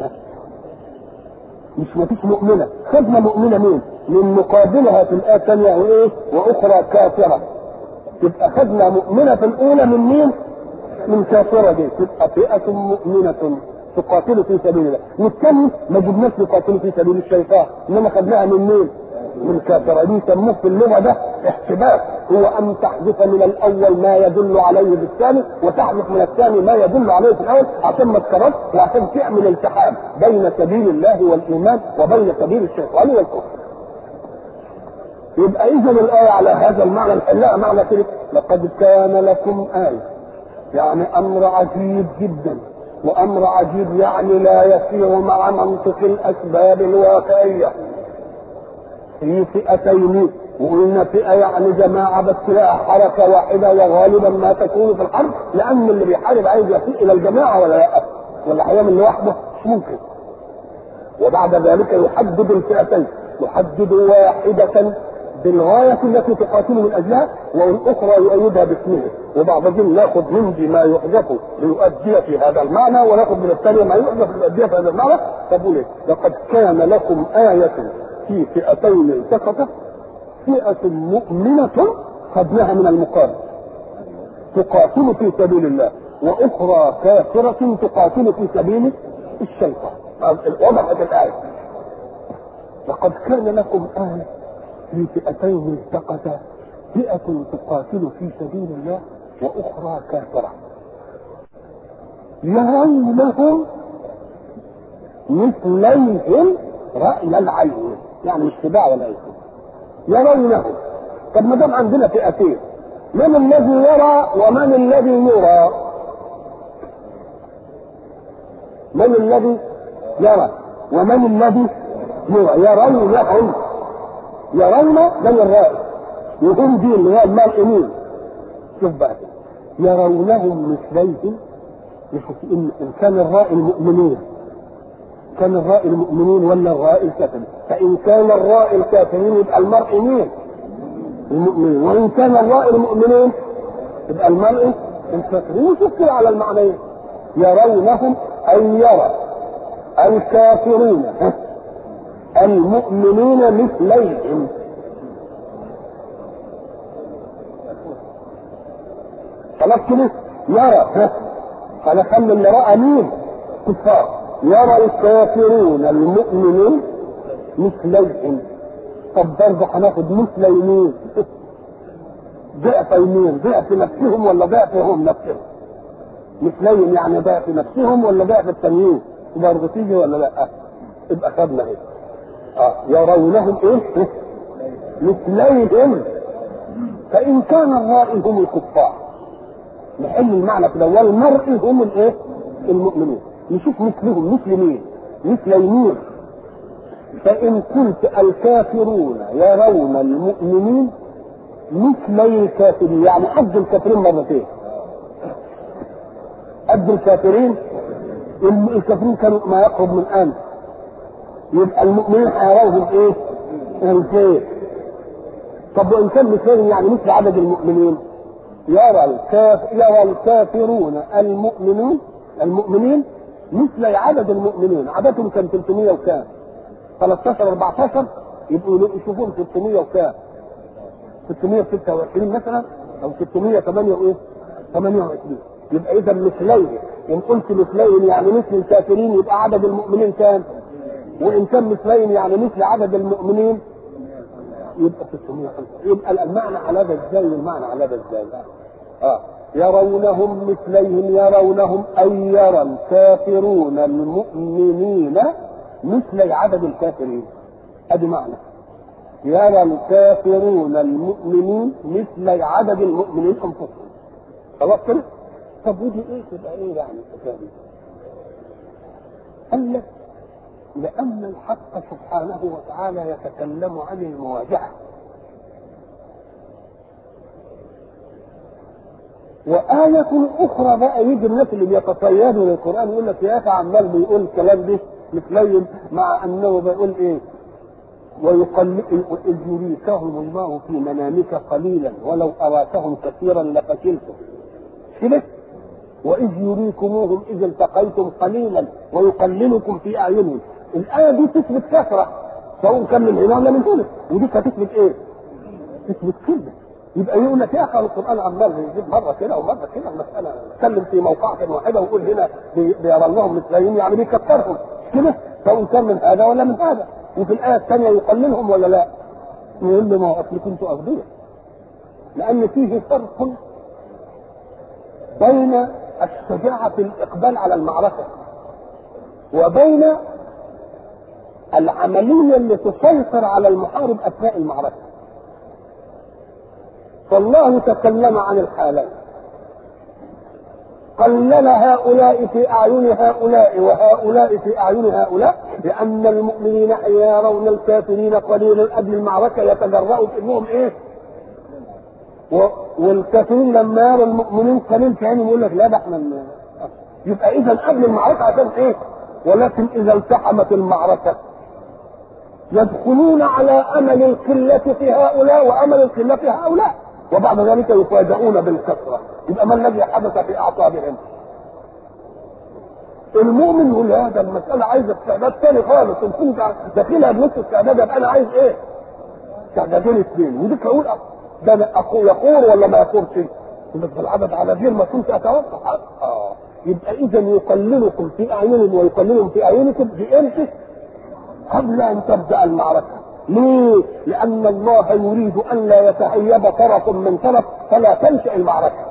مش مفيش مؤمنه، خدنا مؤمنه مين؟ من مقابلها في الايه الثانيه وايه؟ واخرى كافره. يبقى خدنا مؤمنه في الاولى من مين؟ من كافرة دي تبقى فئة مؤمنة تقاتل في سبيل الله والثاني ما جبناش يقاتل في سبيل الشيطان انما خدناها من مين؟ من كافرين يسموه في اللغه ده احتباس هو ان تحذف من الاول ما يدل عليه بالثاني وتحذف من الثاني ما يدل عليه في الاول عشان ما تكررش وعشان تعمل التحام بين سبيل الله والايمان وبين سبيل الشيطان والكفر. يبقى اذا الايه على هذا المعنى نحلها معنى كده لقد كان لكم ايه يعني امر عجيب جدا وامر عجيب يعني لا يسير مع منطق الاسباب الواقعيه في فئتين وقلنا فئه يعني جماعه بس لها حركه واحده وغالبا ما تكون في الحرب لان اللي بيحارب عايز يصل الى الجماعه ولا لا ولا هيعمل لوحده مش ممكن وبعد ذلك يحدد الفئتين يحدد واحده بالغاية التي تقاتل من أجلها والأخرى يؤيدها باسمه وبعضهم يأخذ من دي ما يحدث ليؤدي في هذا المعنى ويأخذ من الثاني ما يحدث ليؤدي في هذا المعنى تقول إيه؟ لقد كان لكم آية في فئتين التقطت فئة مؤمنة خدناها من المقابل تقاتل في سبيل الله وأخرى كافرة تقاتل في سبيل الشيطان وضحت الآية لقد كان لكم آية في فئتين التقتا فئة تقاتل في سبيل الله وأخرى كافرة يرونهم مثليهم رأي العين يعني مش تباع ولا ايه يرونهم طب ما دام عندنا فئتين من الذي يرى ومن الذي يرى من الذي يرى ومن الذي يرى يرونهم يرون من الرائي وهم دي اللي هي المرئمين شوف بقى يرونهم مثليهم إن, إن كان الرائي المؤمنين كان الرائي المؤمنين ولا الرائي الكافرين فإن كان الرائي الكافرين يبقى المرء مين؟ المؤمنين وإن كان الرائي المؤمنين يبقى المرء الكافرين وشوف على المعنيين يرونهم أي يرى الكافرون المؤمنين مثليهم خلاص كده يرى انا خلي اللي راى مين كفار يرى الكافرون المؤمنين مثليهم طب برضه هناخد مثل مين ضعف مين ضعف نفسهم ولا ضعفهم نفسهم مثليهم يعني ضعف نفسهم ولا ضعف التمييز برضه تيجي ولا لا يبقى خدنا ايه آه. يرونهم ايه مثليهم فان كان الرائي هم الكفار نحل المعنى كده والمرء هم الايه المؤمنين نشوف مثلهم مثل مين مثل مين فان قلت الكافرون يرون المؤمنين مثلي الكافرين يعني قد الكافرين مرتين قد الكافرين الكافرين كانوا ما يقرب من امس يبقى المؤمنين هيراوهم ايه؟ الخير طب وان كان مثلهم يعني مثل عدد المؤمنين يرى الكاف يرى الكافرون المؤمنون المؤمنين مثل عدد المؤمنين عددهم كان 300 وكام 13 14 يبقوا يشوفون 600 وكام 626 مثلا او 608 وايه 28 يبقى اذا مثلين ان قلت مثلين يعني مثل الكافرين يبقى عدد المؤمنين كام وان كان مثلين يعني مثل عدد المؤمنين يبقى 605 يبقى المعنى على هذا ازاي والمعنى على هذا ازاي اه يرونهم مثليهم يرونهم اي يرى الكافرون المؤمنين مثل عدد الكافرين ادي معنى يرى الكافرون المؤمنين مثل عدد المؤمنين انفسهم خلاص كده طب ودي ايه تبقى ايه يعني الحكايه قال لك لأن الحق سبحانه وتعالى يتكلم عن المواجهة وآية أخرى بقى يجي الناس اللي بيتصيدوا للقرآن يقول لك يا أخي عمال بيقول الكلام ده مثلين مع أنه بيقول إيه ويقل إذ يريكهم الله في منامك قليلا ولو أراكهم كثيرا لفشلتم كده وإذ يريكموهم إذ التقيتم قليلا ويقللكم في أعينهم الآية دي تثبت كثرة سواء كان من هنا ولا من هنا ودي هتثبت إيه؟ تثبت كده يبقى يقول لك يا أخي القرآن عمال يجيب مرة كده ومرة كده المسألة اتكلم في موقعة واحدة ويقول هنا بيرى لهم مثلين يعني بيكثرهم كده سواء كان من هذا ولا من هذا وفي الآية الثانية يقللهم ولا لا؟ يقول له ما هو اصلكم انتوا اغبياء لان فيه فرق بين الشجاعه في الاقبال على المعركه وبين العمليه اللي تسيطر على المحارب اثناء المعركه فالله تكلم عن الحالين قلل هؤلاء في اعين هؤلاء وهؤلاء في اعين هؤلاء لان المؤمنين حين يرون الكافرين قليلا قبل المعركه يتجرؤوا في انهم ايه؟ و... والكافرين لما يروا المؤمنين قليل في عينهم يقول لك لا ده احنا يبقى اذا قبل المعركه عشان ايه؟ ولكن اذا التحمت المعركه يدخلون على امل القله في هؤلاء وامل القله في هؤلاء وبعد ذلك يفاجؤون بالكثره يبقى ما الذي حدث في اعصابهم؟ المؤمن يقول هذا المساله عايزه استعداد ثاني خالص ان كنت داخلها بنص استعداد يبقى انا عايز ايه؟ استعدادين اثنين وديك اقول ده انا يقور ولا ما يقورش؟ يقول العدد على غير ما كنت اتوقع اه يبقى اذا يقللكم في اعينهم ويقللهم في اعينكم بامتى؟ قبل ان تبدا المعركه ليه؟ لأن الله يريد أن لا يتهيب طرف من طرف فلا تنشأ المعركة.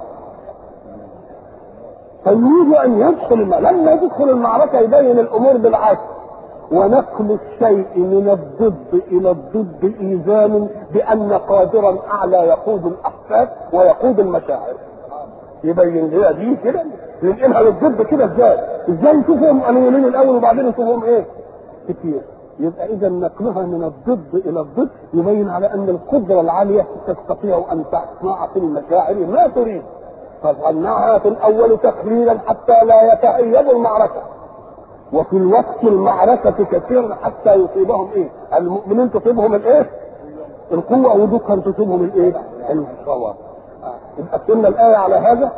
فيريد أن يدخل لما يدخل المعركة يبين الأمور بالعكس. ونقل الشيء من الضد إلى الضد إيذان بأن قادرا أعلى يقود الأحساس ويقود المشاعر. يبين هي دي كده ننقلها للضد كده ازاي؟ ازاي نشوفهم قليلين الأول وبعدين نشوفهم إيه؟ كتير. يبقى اذا نقلها من الضد الى الضد يبين على ان القدره العاليه تستطيع ان تصنع في المشاعر ما تريد فصنعها في الاول تقليلا حتى لا يتأيد المعركه وفي الوقت المعركة كثيرا حتى يصيبهم ايه؟ المؤمنين تصيبهم الايه؟ القوة ودكا تصيبهم الايه؟ الصواب. يبقى قلنا الآية على هذا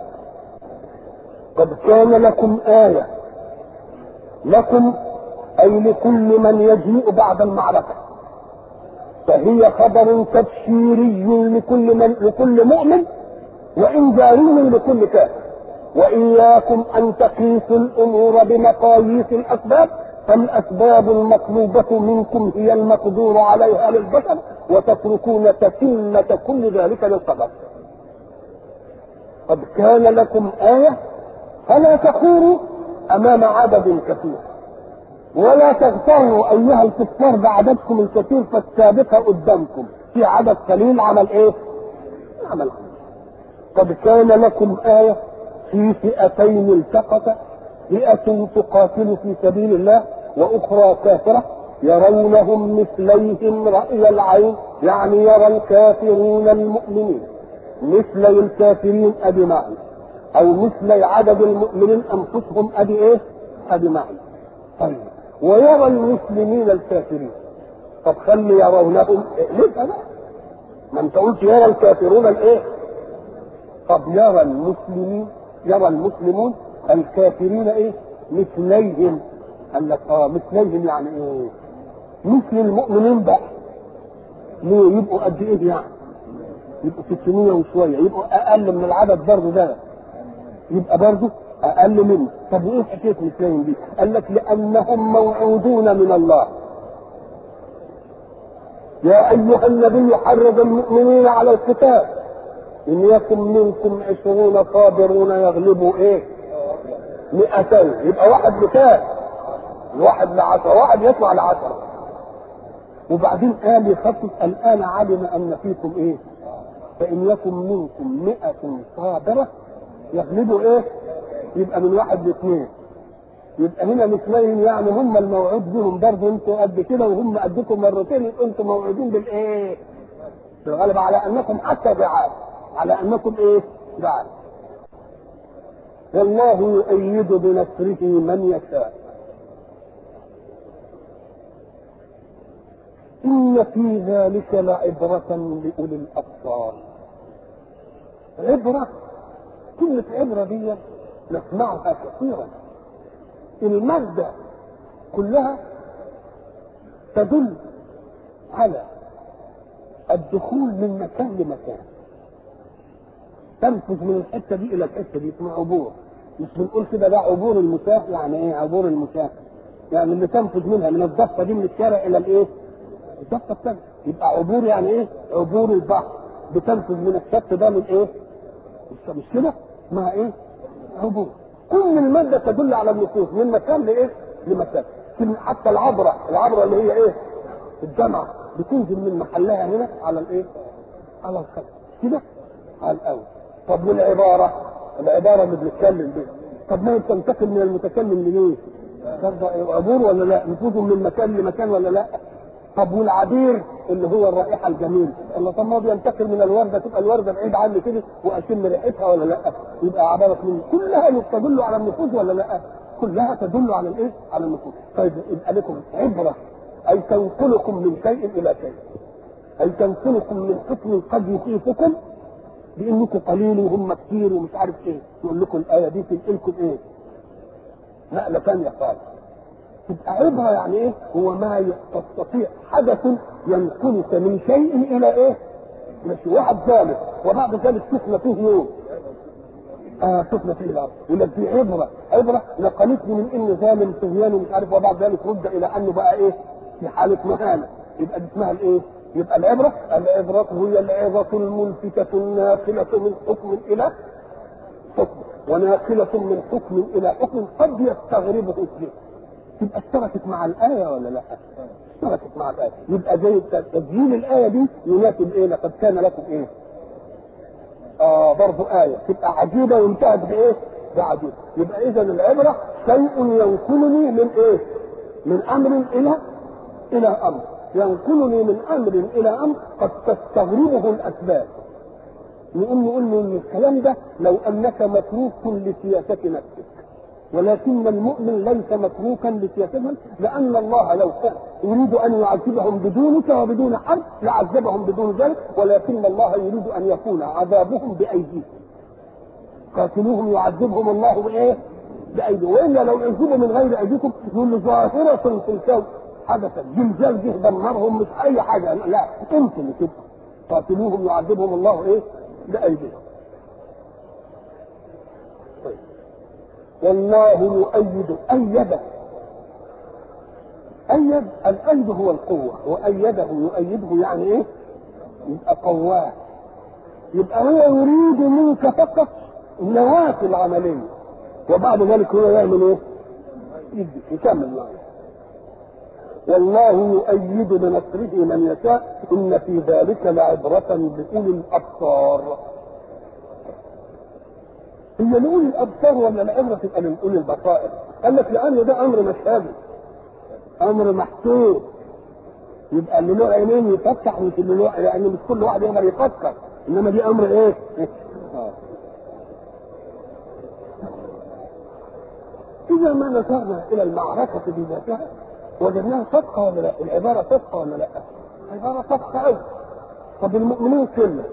قد كان لكم آية لكم أي لكل من يجيء بعد المعركة فهي خبر تبشيري لكل من لكل مؤمن وإنذاري لكل كافر وإياكم أن تقيسوا الأمور بمقاييس الأسباب فالأسباب المطلوبة منكم هي المقدور عليها للبشر وتتركون تتمة كل ذلك للقدر قد كان لكم آية فلا تخوروا أمام عدد كثير ولا تغتروا ايها الكفار بعددكم الكثير فالسابقه قدامكم في عدد قليل عمل ايه؟ عمل قد كان لكم آية في فئتين التقتا فئة تقاتل في سبيل الله وأخرى كافرة يرونهم مثليهم رأي العين يعني يرى الكافرون المؤمنين مثلي الكافرين أبي معي أو مثلي عدد المؤمنين أنفسهم أبي إيه؟ أبي معي طيب ويرى المسلمين الكافرين طب خلي يرونهم ليه بقى ما انت قلت يرى الكافرون الايه طب يرى المسلمين يرى المسلمون الكافرين ايه مثليهم قال لك اه مثليهم يعني ايه مثل المؤمنين بقى ليه يبقوا قد ايه يعني يبقوا 600 وشويه يبقوا اقل من العدد برضه ده يبقى برضه اقل منه طب وايه حكايه مثلهم دي قال لك لانهم موعودون من الله يا ايها النبي حرض المؤمنين على القتال ان يكن منكم عشرون صابرون يغلبوا ايه مئتين يبقى واحد مئتان واحد لعشرة واحد يطلع لعشرة وبعدين قال يخفف الآن علم أن فيكم إيه فإن يكن منكم مئة صابرة يغلبوا إيه يبقى من واحد لاثنين يبقى هنا مثلين يعني هم الموعود بهم برضه انتوا قد كده وهم قدكم مرتين يبقوا انتوا موعودين بالايه؟ بالغلبة على انكم حتى ضعاف على انكم ايه؟ ضعاف والله يؤيد بنصره من يشاء إن في ذلك لعبرة لأولي الأبصار عبرة كلمة عبرة دي نسمعها كثيرا المادة كلها تدل على الدخول من مكان لمكان تنفذ من الحته دي الى الحته دي اسمها عبور مش بنقول كده ده عبور المسافر يعني ايه عبور المسافر يعني اللي تنفذ منها من الضفه دي من الشارع الى الايه الضفه الثانيه يبقى عبور يعني ايه؟ عبور البحر بتنفذ من الشط ده من ايه؟ مش كده؟ اسمها ايه؟ عبور كل الماده تدل على النفوذ من مكان لايه؟ لمكان حتى العبره العبره اللي هي ايه؟ الجمعه بتنزل من محلها هنا على الايه؟ على الخلق كده؟ على الاول طب والعباره؟ العباره اللي بنتكلم بيها طب ما تنتقل من المتكلم لمين؟ برضه عبور ولا لا؟ نفوذ من مكان لمكان ولا لا؟ طب والعبير اللي هو الرائحه الجميله الله طب ما بينتقل من الورده تبقى الورده بعيد عني كده واشم ريحتها ولا لا؟ يبقى عباره من كلها تدل على النفوذ ولا لا؟ كلها تدل على الايه؟ على النفوذ طيب يبقى لكم عبره اي تنقلكم من شيء الى شيء اي تنقلكم من حكم قد يخيفكم بانكم قليل وهم كتير ومش عارف ايه يقول لكم الايه دي تنقلكم ايه؟ نقله ثانيه خالص تبقى عبره يعني ايه؟ هو ما تستطيع حدث ينقلك من شيء الى ايه؟ ماشي واحد ظالم وبعد ذلك تفنى فيه يوم اه تفنى فيه الارض يقول لك دي عبره عبره نقلتني من انه ظالم طغيان ومش عارف وبعد ذلك رد الى انه بقى ايه؟ في حاله مهانه يبقى دي اسمها الايه؟ يبقى العبرة العبرة هي العظة الملفتة الناقلة من حكم إلى حكم وناقلة من حكم إلى حكم قد يستغربه الشيء تبقى اشتركت مع الآية ولا لا؟ اشتركت مع الآية يبقى زي تسجيل الآية دي يناسب إيه؟ لقد كان لكم إيه؟ آه برضه آية تبقى عجيبة وانتهت بإيه؟ بعجيبة يبقى إذا العبرة شيء ينقلني من إيه؟ من أمر إلى إلى أمر ينقلني من امر الى امر قد تستغربه الاسباب نقوم نقول له ان الكلام ده لو انك متروك لسياسه نفسك ولكن المؤمن ليس متروكا لسياستهم لان الله لو كان يريد ان يعذبهم بدونك وبدون حرب لعذبهم بدون ذلك ولكن الله يريد ان يكون عذابهم بايديهم قاتلوهم يعذبهم الله بايه؟ بايديهم والا لو عذبوا من غير ايديكم يقول ظاهره في الكون حدثت زلزال جه دمرهم مش اي حاجه لا انتم كده قاتلوهم يعذبهم الله ايه بايديهم طيب. والله يؤيد ايده ايد الايد هو القوه وايده يؤيده يعني ايه يبقى قواه يبقى هو يريد منك فقط نواه العمليه وبعد ذلك هو يعمل ايه يدي يكمل معه والله يؤيد بنصره من يشاء ان في ذلك لعبرة لأولي الأبصار. هي لأولي الأبصار ولا العبرة تبقى لأولي البصائر؟ قال لك لأن ده أمر مشهد أمر محسوب يبقى اللي له عينين يفتح مش اللي له يعني مش كل واحد يقدر يفكر إنما دي أمر إيه؟ آه. إذا ما نظرنا إلى المعركة بذاتها وجدناها صدقة ولا لا؟ العبارة صدقة ولا لا؟ العبارة صدقة أوي. طب المؤمنين كلهم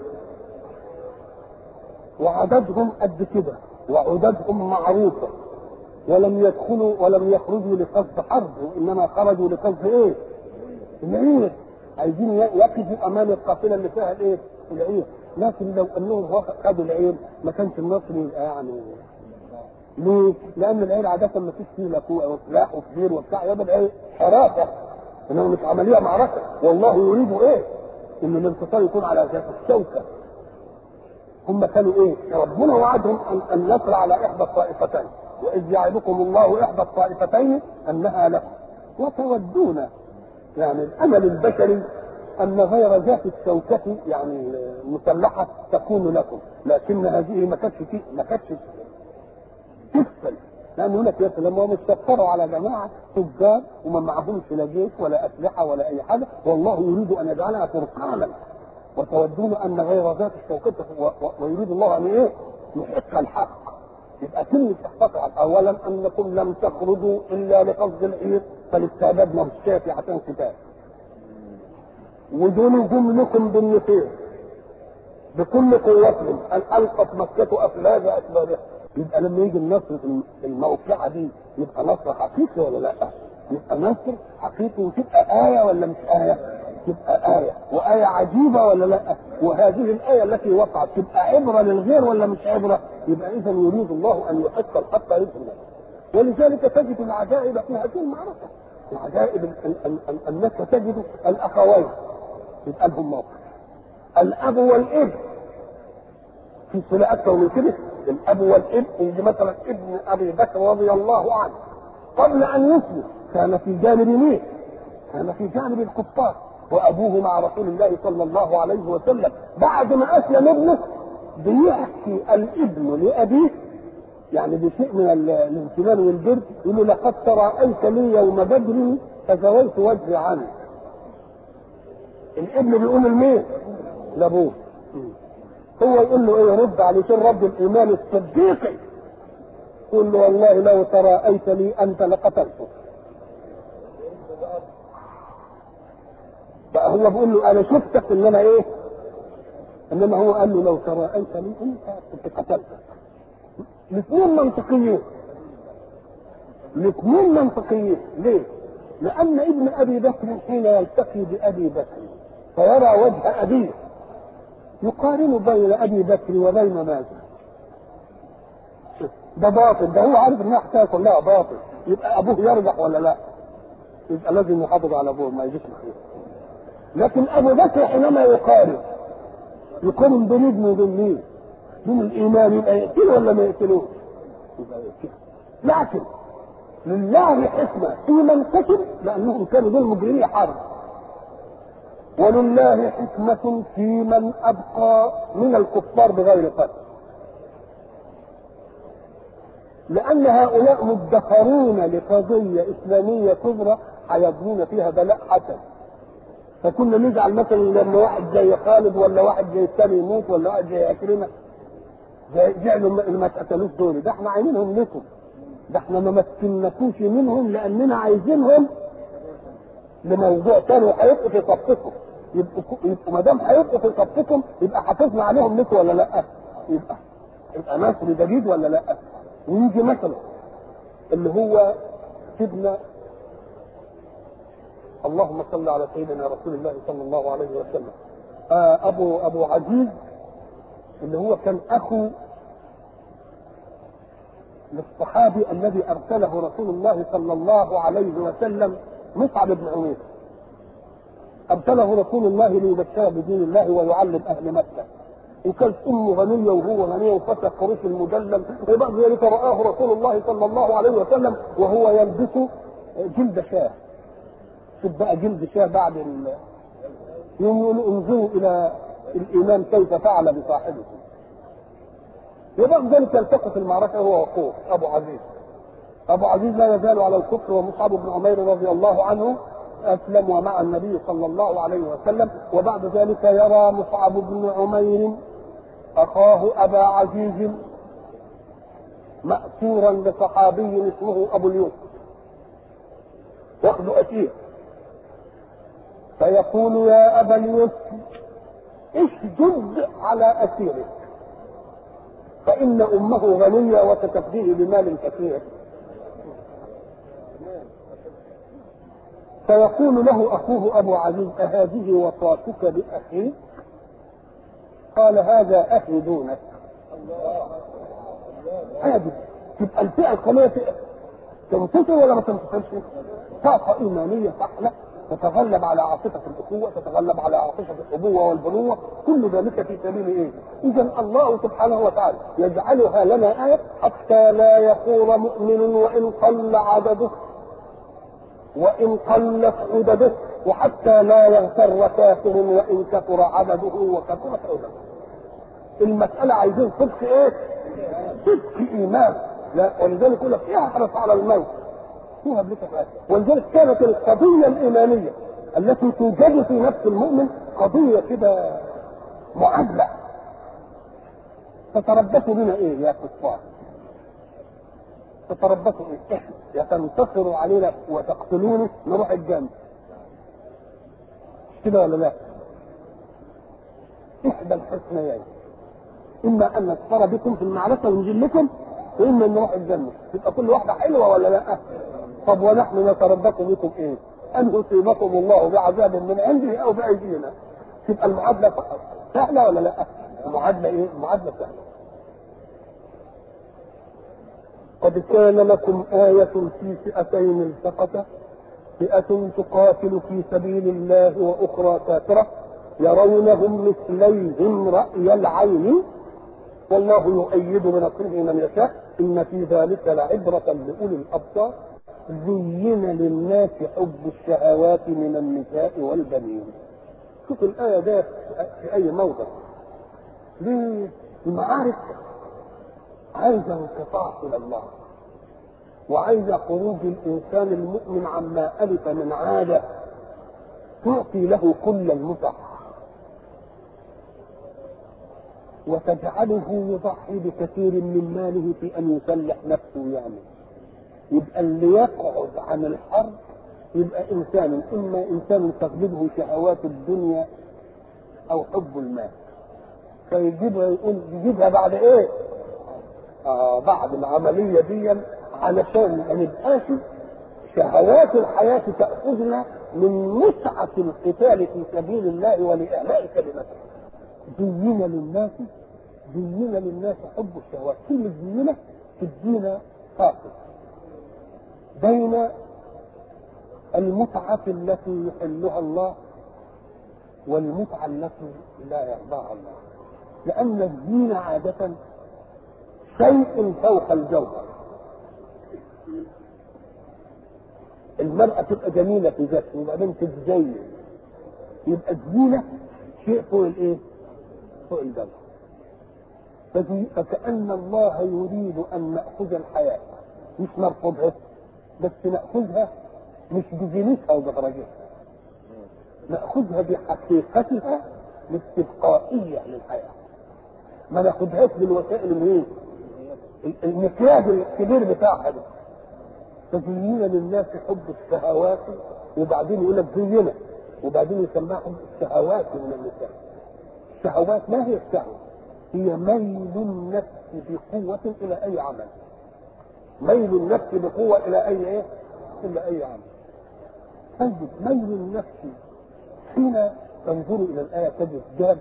وعددهم قد كده وعددهم معروفة ولم يدخلوا ولم يخرجوا لقصد حرب وإنما خرجوا لقصد إيه؟ العير عايزين يقفوا أمام القافلة اللي فيها الإيه؟ العير لكن لو أنهم خدوا العير ما كانش النصر يبقى يعني ليه؟ لأن العير عادة ما فيش فيه لا سلاح وكبير وبتاع يبقى العير حراسة إنما مش عملية معركة والله يريد إيه؟ إن الانتصار يكون على ذات الشوكة هم كانوا إيه؟ ربنا وعدهم أن النصر على إحدى الطائفتين وإذ يعدكم الله إحدى الطائفتين أنها لكم وتودون يعني الأمل البشري أن غير ذات الشوكة يعني مسلحة تكون لكم لكن هذه ما كانتش ما كانتش تفشل لان هناك لما هم استكثروا على جماعه تجار وما معهمش لا جيش ولا اسلحه ولا اي حاجه والله يريد ان يجعلها فرقانا وتودون ان غير ذات الشوكة ويريد الله ان ايه؟ يحق الحق يبقى كلمة احقاق اولا انكم لم تخرجوا الا لقصد العير فالاستعداد ما هوش كافي عشان كتاب ودول جملكم بالنفير بكل قوتهم ان القت مكه افلاج اسبابها يبقى لما يجي النصر في الموقعه دي يبقى نصر حقيقي ولا لا؟ يبقى نصر حقيقي وتبقى آية ولا مش آية؟ تبقى آية وآية عجيبة ولا لا؟ وهذه الآية التي وقعت تبقى عبرة للغير ولا مش عبرة؟ يبقى إذا يريد الله أن يحق الحق يظهر ولذلك تجد العجائب في هذه المعركة العجائب ال- ال- ال- الناس تجد الاخوين يبقى لهم موقف الاب والابن في صله اكثر من كده الاب والابن يجي مثلا ابن ابي بكر رضي الله عنه قبل ان يسلم كان في جانب مين؟ كان في جانب الكفار وابوه مع رسول الله صلى الله عليه وسلم بعد ما اسلم ابنه بيحكي الابن لابيه يعني بشيء من ال- الامتنان والبر يقول له لقد تراءيت لي يوم بدر فزويت وجهي عنه الابن بيقول لمين؟ لابوه هو يقول له ايه رد علشان رب الايمان الصديقي يقول له والله لو تراءيت لي انت لقتلتك بقى هو بيقول له انا شفتك ان انا ايه انما هو قال له لو تراءيت لي انت كنت قتلتك الاثنين منطقيين الاثنين منطقيين ليه؟ لأن ابن أبي بكر حين يلتقي بأبي بكر فيرى وجه أبيه يقارن بين أبي بكر وبين ماذا؟ ده باطل ده هو عارف إنها حكاية كلها باطل يبقى أبوه يرجح ولا لا؟ يبقى لازم يحافظ على أبوه ما يجيش خير لكن أبو بكر حينما يقارن يقارن بين ابنه وبين مين؟ من الايمان يبقى يقتله ولا ما يقتلوش؟ يبقى يقتله لكن لله حكمه في من قتل لانهم كانوا دول مجرمي حرب ولله حكمة في من أبقى من الكفار بغير قتل لأن هؤلاء مدخرون لقضية إسلامية كبرى هيبنون فيها بلاء حسن فكنا نزعل مثلا لما واحد زي خالد ولا واحد زي الثاني يموت ولا واحد زي عكرمه زي جعلوا اللي ما اتقتلوش دول ده احنا عايزينهم لكم ده احنا ما مكناكوش منهم لاننا عايزينهم لموضوع تاني وهيبقوا في صفكم يبقوا يبقوا ما دام هيبقوا في صفكم يبقى حافظنا عليهم لكم ولا لا؟ يبقى يبقى نصر جديد ولا لا؟ ويجي مثلا اللي هو سيدنا اللهم صل على سيدنا رسول الله صلى الله عليه وسلم آه ابو ابو عزيز اللي هو كان اخو للصحابي الذي ارسله رسول الله صلى الله عليه وسلم مصعب بن عمير ارسله رسول الله ليبشر بدين الله ويعلم اهل مكه وكانت امه غنيه وهو غنيه وفتى قريش المدلل وبعد ذلك راه رسول الله صلى الله عليه وسلم وهو يلبس جلد شاه شوف بقى جلد شاه بعد ال... يوم يقولوا انظروا الى الايمان كيف فعل بصاحبه وبعد ذلك التقوا في المعركه هو واخوه ابو عزيز ابو عزيز لا يزال على الكفر ومصعب بن عمير رضي الله عنه اسلم ومع النبي صلى الله عليه وسلم وبعد ذلك يرى مصعب بن عمير اخاه ابا عزيز مأسورا لصحابي اسمه ابو اليوسف واخذ اسير فيقول يا ابا اليسر اشدد على اسيرك فان امه غنيه وستفديه بمال كثير فيقول له اخوه ابو عزيز اهذه وصاتك باخيك قال هذا اخي دونك هذه تبقى الفئه القويه تنتصر ولا ما تنتصرش؟ طاقه ايمانيه صح تتغلب على عاطفة الأخوة تتغلب على عاطفة الأبوة والبنوة كل ذلك في سبيل إيه؟ إذا الله سبحانه وتعالى يجعلها لنا آية حتى لا يقول مؤمن وإن قل عدده وإن قلت عدده وحتى لا يغتر كافر وإن كثر عدده وكثرت عدده المسألة عايزين صدق إيه؟ صدق إيمان لا ولذلك يقول لك احرص على الموت فيها بلك ولذلك كانت القضية الإيمانية التي توجد في نفس المؤمن قضية كده معادلة تتربصوا بنا إيه يا كفار؟ تتربصوا إيه؟ إحنا يا تنتصروا علينا وتقتلوني نروح الجنة كده ولا لا؟ إحدى الحسنيين إما أن نكفر بكم في المعركة ونجلكم واما ان نروح الجنه تبقى كل واحده حلوه ولا لا طب ونحن نتربص بكم ايه ان يصيبكم الله بعذاب من عنده او بايدينا تبقى المعادله سهله ولا لا المعادله ايه المعادله سهله قد كان لكم آية في فئتين التقتا فئة تقاتل في سبيل الله وأخرى كافرة يرونهم مثليهم رأي العين والله يؤيد بنصره من يشاء إن في ذلك لعبرة لأولي الأبصار زين للناس حب الشهوات من النساء والبنين شوف الآية ده في أي موضع ليه؟ المعارك عايزة انقطاع إلى الله وعايزة خروج الإنسان المؤمن عما ألف من عادة تعطي له كل المتع وتجعله يضحي بكثير من ماله في أن يسلح نفسه يعني يبقى اللي يقعد عن الحرب يبقى إنسان إما إنسان تغلبه شهوات الدنيا أو حب المال فيجيبها يقول يجيبها بعد إيه؟ آه بعد العملية دي علشان ما نبقاش شهوات الحياة تأخذنا من متعة القتال في سبيل الله ولإعلاء كلمته. زين للناس زين للناس حب الشهوات، كلمة زينة تدينا فاصل بين المتعة التي يحلها الله والمتعة التي لا يرضاها الله. لأن الزينة عادة شيء فوق الجوهر. المرأة تبقى جميلة في ذاتها وبعدين تتزين يبقى الزينة شيء فوق الايه؟ فوق الجوهر فكأن الله يريد أن نأخذ الحياة مش نرفضها بس نأخذها مش بزينتها وبدرجتها نأخذها بحقيقتها الاستبقائية للحياة ما ناخدهاش بالوسائل المهمة المكياج الكبير بتاعها ده فزين للناس حب الشهوات وبعدين يقول لك زينة وبعدين يسماها حب الشهوات من النساء الشهوات ما هي الشهوة؟ هي ميل النفس بقوة إلى أي عمل ميل النفس بقوة إلى أي إيه؟ إلى أي عمل طيب ميل النفس حين تنظر إلى الآية تجد جاب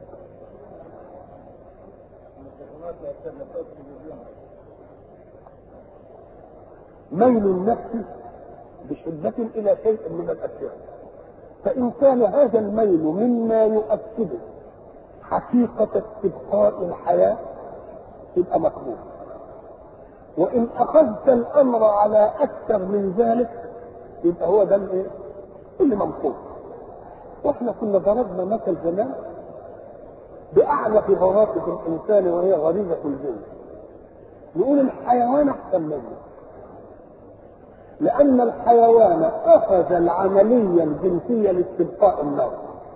ميل النفس بشدة إلى شيء من الأشياء فإن كان هذا الميل مما يؤكد حقيقة استبقاء الحياة يبقى مقبول وإن أخذت الأمر على أكثر من ذلك يبقى هو ده الإيه؟ اللي ممقوت واحنا كنا ضربنا مثل زمان بأعنف غرائز الإنسان وهي غريزة الجن نقول الحيوان أحسن منه لأن الحيوان أخذ العملية الجنسية لاستبقاء النار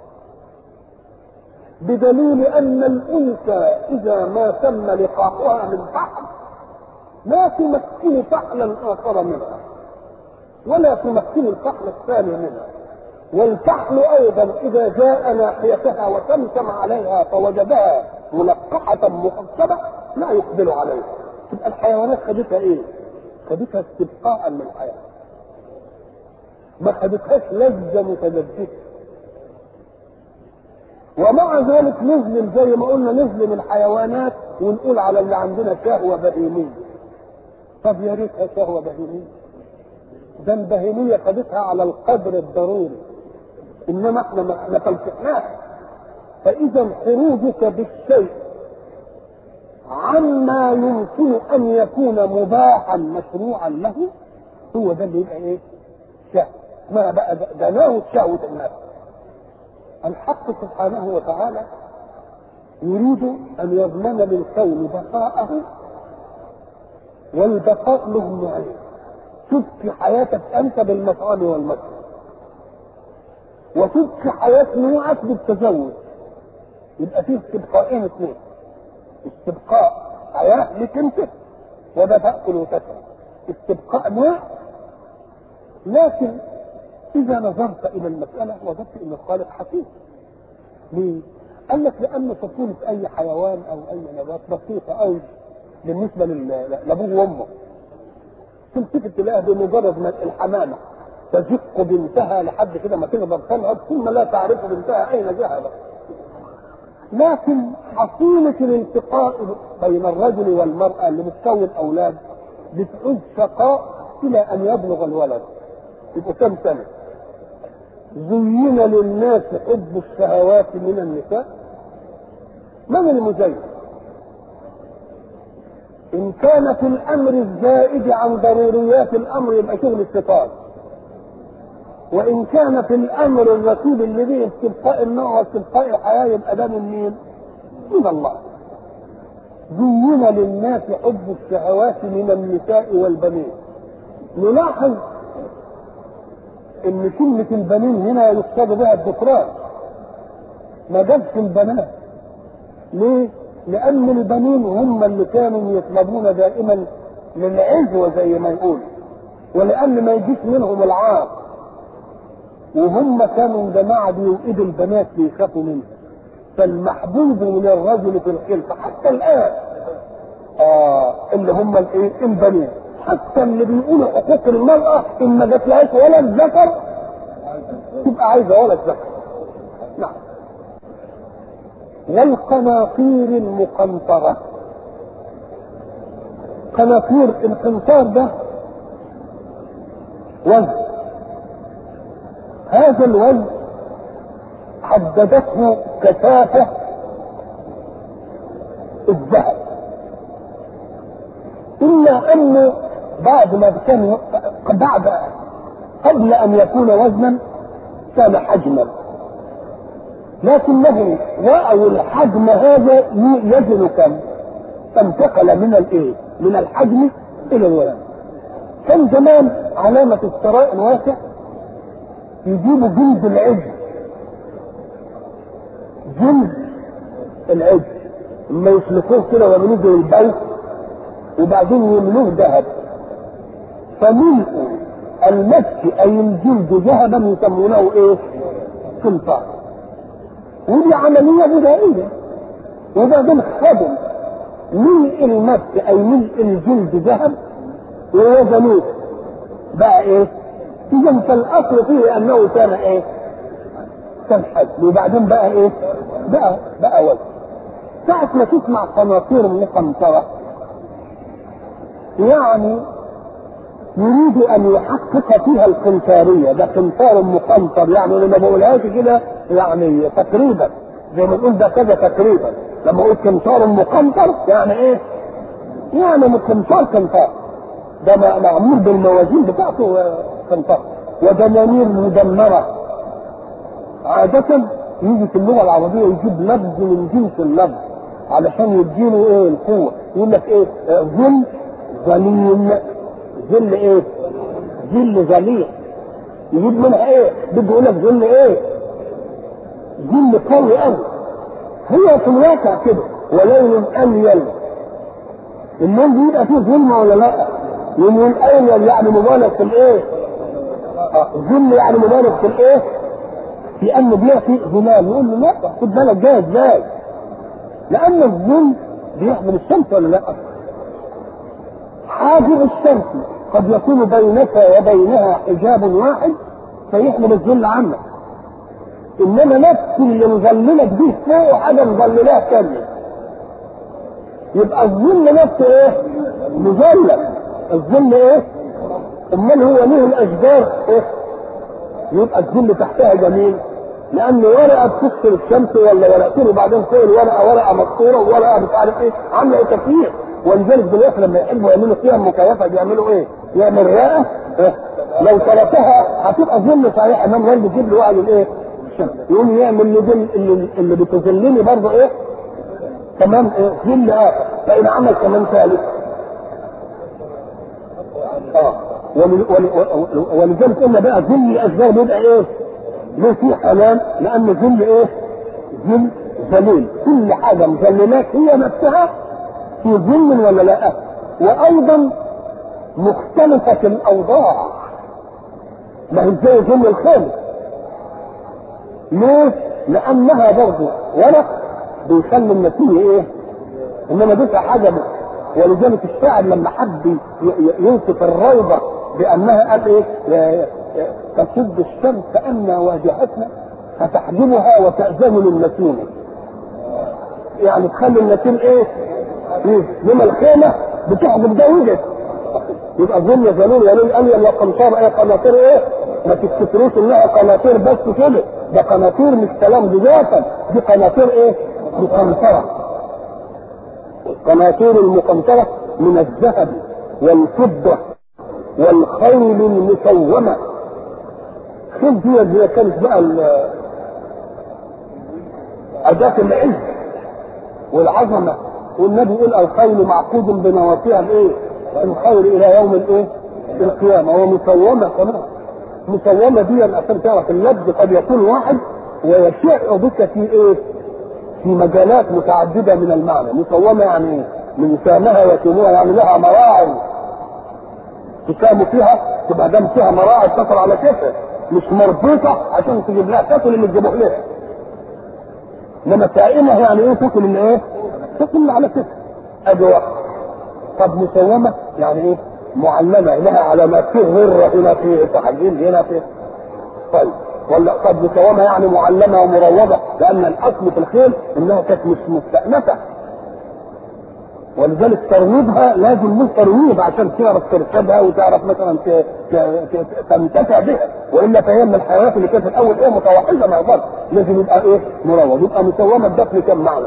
بدليل أن الأنثى إذا ما تم لقاؤها من فحل لا تمكن فحلا آخر منها ولا تمكن الفحل الثاني منها والفحل أيضا إذا جاء ناحيتها وتمتم عليها فوجدها ملقحة مخصبة لا يقبل عليها تبقى الحيوانات خدتها إيه؟ خدتها استبقاء للحياة ما خدتهاش لذة متلذذة ومع ذلك نظلم زي ما قلنا نظلم الحيوانات ونقول على اللي عندنا شهوة بهيمية طب يا ريتها شهوة بهيمية ده البهيمية خدتها على القدر الضروري انما احنا ما تلقحناش فاذا خروجك بالشيء عما يمكن ان يكون مباحا مشروعا له هو ده اللي يبقى ايه؟ شهوة ما بقى دناه شهوة النفس الحق سبحانه وتعالى يريد ان يضمن للكون بقاءه والبقاء له نوعين تبقي حياتك انت بالمطعم والمشرب وتبقي حياة نوعك بالتزوج يبقى فيه استبقائين اثنين استبقاء حياة لك انت وده تأكل وتشرب استبقاء نوع لكن إذا نظرت إلى المسألة وجدت أن الخالق حكيم ليه؟ قال لك لأن طفولة أي حيوان أو أي نبات بسيطة أوي بالنسبة لأبوه وأمه تلتفت تلاقيها بمجرد ما الحمامة تزق بنتها لحد كده ما تقدر تنهض ثم لا تعرف بنتها أين ذهبت لكن حصيلة الالتقاء بين الرجل والمرأة اللي بتكون أولاد بتعود شقاء إلى أن يبلغ الولد يبقوا كم سنة؟ زين للناس حب الشهوات من النساء من المزين ان كان في الامر الزائد عن ضروريات الامر يبقى شغل الشيطان وان كان في الامر الرتيب اللي به استبقاء النوع واستبقاء الحياه يبقى ده من مين؟ من الله زين للناس حب الشهوات من النساء والبنين نلاحظ ان كلمة البنين هنا يقصد بها الذكران ما جابش البنات ليه؟ لأن البنين هم اللي كانوا يطلبون دائما للعزوة زي ما يقول ولأن ما يجيش منهم العار وهم كانوا جماعة بيوئدوا البنات بيخافوا منها فالمحبوب من الرجل في الخلفة حتى الآن آه اللي هم الايه؟ البنين حتى اللي بيقولوا حقوق المرأة إن ما جاتلهاش ولد ذكر تبقى عايزة ولد ذكر نعم والقناطير المقنطرة قناطير القنطار ده وزن هذا الوزن حددته كثافة الذهب إلا أنه بعد ما كان بعد قبل أن يكون وزنا كان حجما لكنهم رأوا الحجم هذا يزن كم؟ فانتقل من الايه؟ من الحجم إلى الوزن. كان زمان علامة الثراء الواسع يجيبوا جلد العجل جلد العجل لما يسلكوه كده ويعملوه زي البيت وبعدين يملوه ذهب فملء المسك اي الجلد ذهبا يسمونه ايه؟ قنطار ودي عملية بدائية وبعدين خدم ملء المسك اي ملء الجلد ذهب ووزنوه بقى ايه؟ اذا فالاصل فيه انه كان ايه؟ كان حد وبعدين بقى ايه؟ بقى بقى وزن ساعة ما تسمع قناطير مقنطرة يعني يريد ان يحقق فيها القنطاريه ده قنطار مقنطر يعني لما بقولهاش كده يعني تقريبا زي ما نقول ده كذا تقريبا لما اقول قنطار مقنطر يعني ايه؟ يعني قنطار قنطار ده معمول بالموازين بتاعته قنطار ودنانير مدمره عادة يجي في اللغة العربية يجيب لفظ من جنس اللفظ علشان يديله ايه القوة يقول لك ايه ظل ظليم ظل ايه؟ ظل ظليم يجيب منها ايه؟ بده يقول لك ظل ايه؟ ظل قوي قوي هي في الواقع كده وليل أليل الليل بيبقى فيه ظلمة ولا لا؟ يقول أليل يعني مبالغ في الايه؟ ظل يعني مبالغ في الايه؟ في أن بيأتي ظلال يقول له لا خد بالك جاي ازاي؟ لأن الظل بيحمل الشمس ولا لا؟ حاجب الشمس قد يكون بينك وبينها حجاب واحد فيحمل الظل عنك انما نفس اللي مظللك دي فوق حاجه مظللاه ثانيه يبقى الظل نفسه ايه؟ مظلل الظل ايه؟ امال هو ليه الاشجار ايه؟ يبقى الظل تحتها جميل لان ورقه بتكسر الشمس ولا ورقتين وبعدين فوق الورقه ورقه مكسوره وورقه مش عارف ايه عامله ايه تكييف ولذلك دلوقتي لما يحبوا يعملوا فيها مكيفه بيعملوا ايه؟ يعمل رئه إيه؟ لو تركها هتبقى ظل صحيح امام غير بيجيب له وعي الايه؟ الشمس يقوم يعمل لظل اللي, اللي بتظلني برضه ايه؟ كمان إيه؟ ظل اخر فان عمل كمان ثالث اه ولذلك قلنا بقى ظل الاشجار بيبقى ايه؟ ليه في حلال؟ لان ظل ايه؟ ظل ذليل كل حاجه مذللات هي نفسها في ظل ولا لا وايضا مختلفة الاوضاع ما هي زي ظل الخالق ليه؟ لانها برضه ورق بيخلي النتيجة ايه؟ انما دي حاجة بس ولذلك الشاعر لما حب يوصف الروضة بانها قال ايه؟ تصد الشمس كأن واجهتنا فتحجبها وتأذن النسيم يعني تخلي النسيم ايه؟ لما الخيمة بتحجب ده وجد يبقى ظل ذلول ذلول أليل وقنطار ايه قناطير ايه؟ ما تفتكروش انها قناطير بس كده ده قناطير مش كلام بذاتا دي قناطير ايه؟ مقنطره قناطير المقنطره من الذهب والفضه والخيل المسومه خيل دي اللي كانت بقى أداة العز والعظمة والنبي يقول الخيل معقود بنواصيها الايه؟ الخير إلى يوم الايه؟ القيامة ومسومة كمان مسومة دي عشان تعرف اللفظ قد يكون واحد ويشع بك في ايه؟ في مجالات متعددة من المعنى مسومة يعني ايه؟ من سامها وسموها يعني لها مراعي تسام فيها تبقى دام فيها مراعي تقر على كتفها مش مربوطة عشان تجيب لها تاكل اللي تجيبوه لها انما سائمة يعني ايه تاكل اللي ايه؟ تاكل اللي على كتفها ادي واحد طب مسومة يعني ايه؟ معلمة لها علامات فيه غرة هنا في تحجيل هنا في طيب ولا طب مسومة يعني معلمة ومروضة لأن الأصل في الخيل إنها كانت مش مستأنسة ولذلك ترويضها لازم له ترويض عشان تعرف تركبها وتعرف مثلا تنتفع بها والا فهي من الحيوانات اللي كانت الاول ايه متوحده مع بعض لازم يبقى ايه مروض يبقى مسومه الدفن كم معنى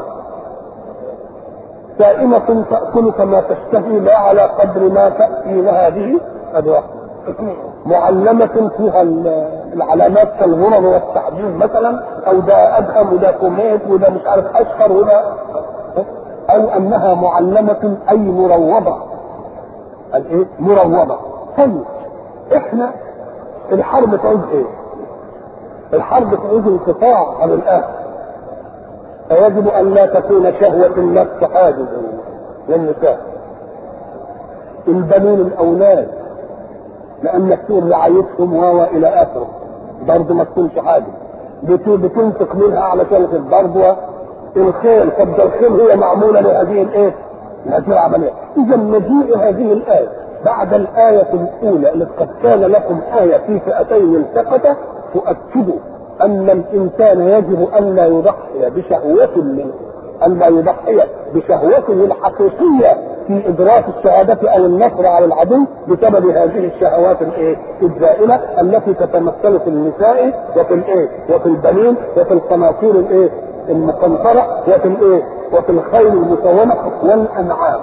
سائمة تأكل كما تشتهي لا على قدر ما تأتي لها به أدوات معلمة فيها العلامات كالغرض والتعديل مثلا أو ده أدهم وده كوميت وده مش عارف أشهر وده أو أنها معلمة أي مروضة الإيه؟ مروضة طيب إحنا الحرب تعود إيه؟ الحرب تعود انقطاع عن الآخر فيجب ان لا تكون شهوة النفس حاجزا للنساء البنين الاولاد لانك تقول رعايتهم و الى اخره برضه ما تكونش حاجه بتنفق منها علشان برضه الخيل طب ده الخيل هي معموله لهذه الايه؟ لهذه العمليه اذا مجيء هذه الايه بعد الآية الأولى التي قد كان لكم آية في فئتين التقتا تؤكد أن الإنسان يجب أن لا يضحي بشهوة منه أن لا يضحي بشهوته الحقيقية في إدراك الشهادة أو النصر على العدو بسبب هذه الشهوات الإيه؟ الزائلة التي تتمثل في النساء وفي الإيه؟ وفي البنين وفي القناطير الإيه؟ المقنطرة وفي الإيه؟ وفي الخيل المسومة والأنعام.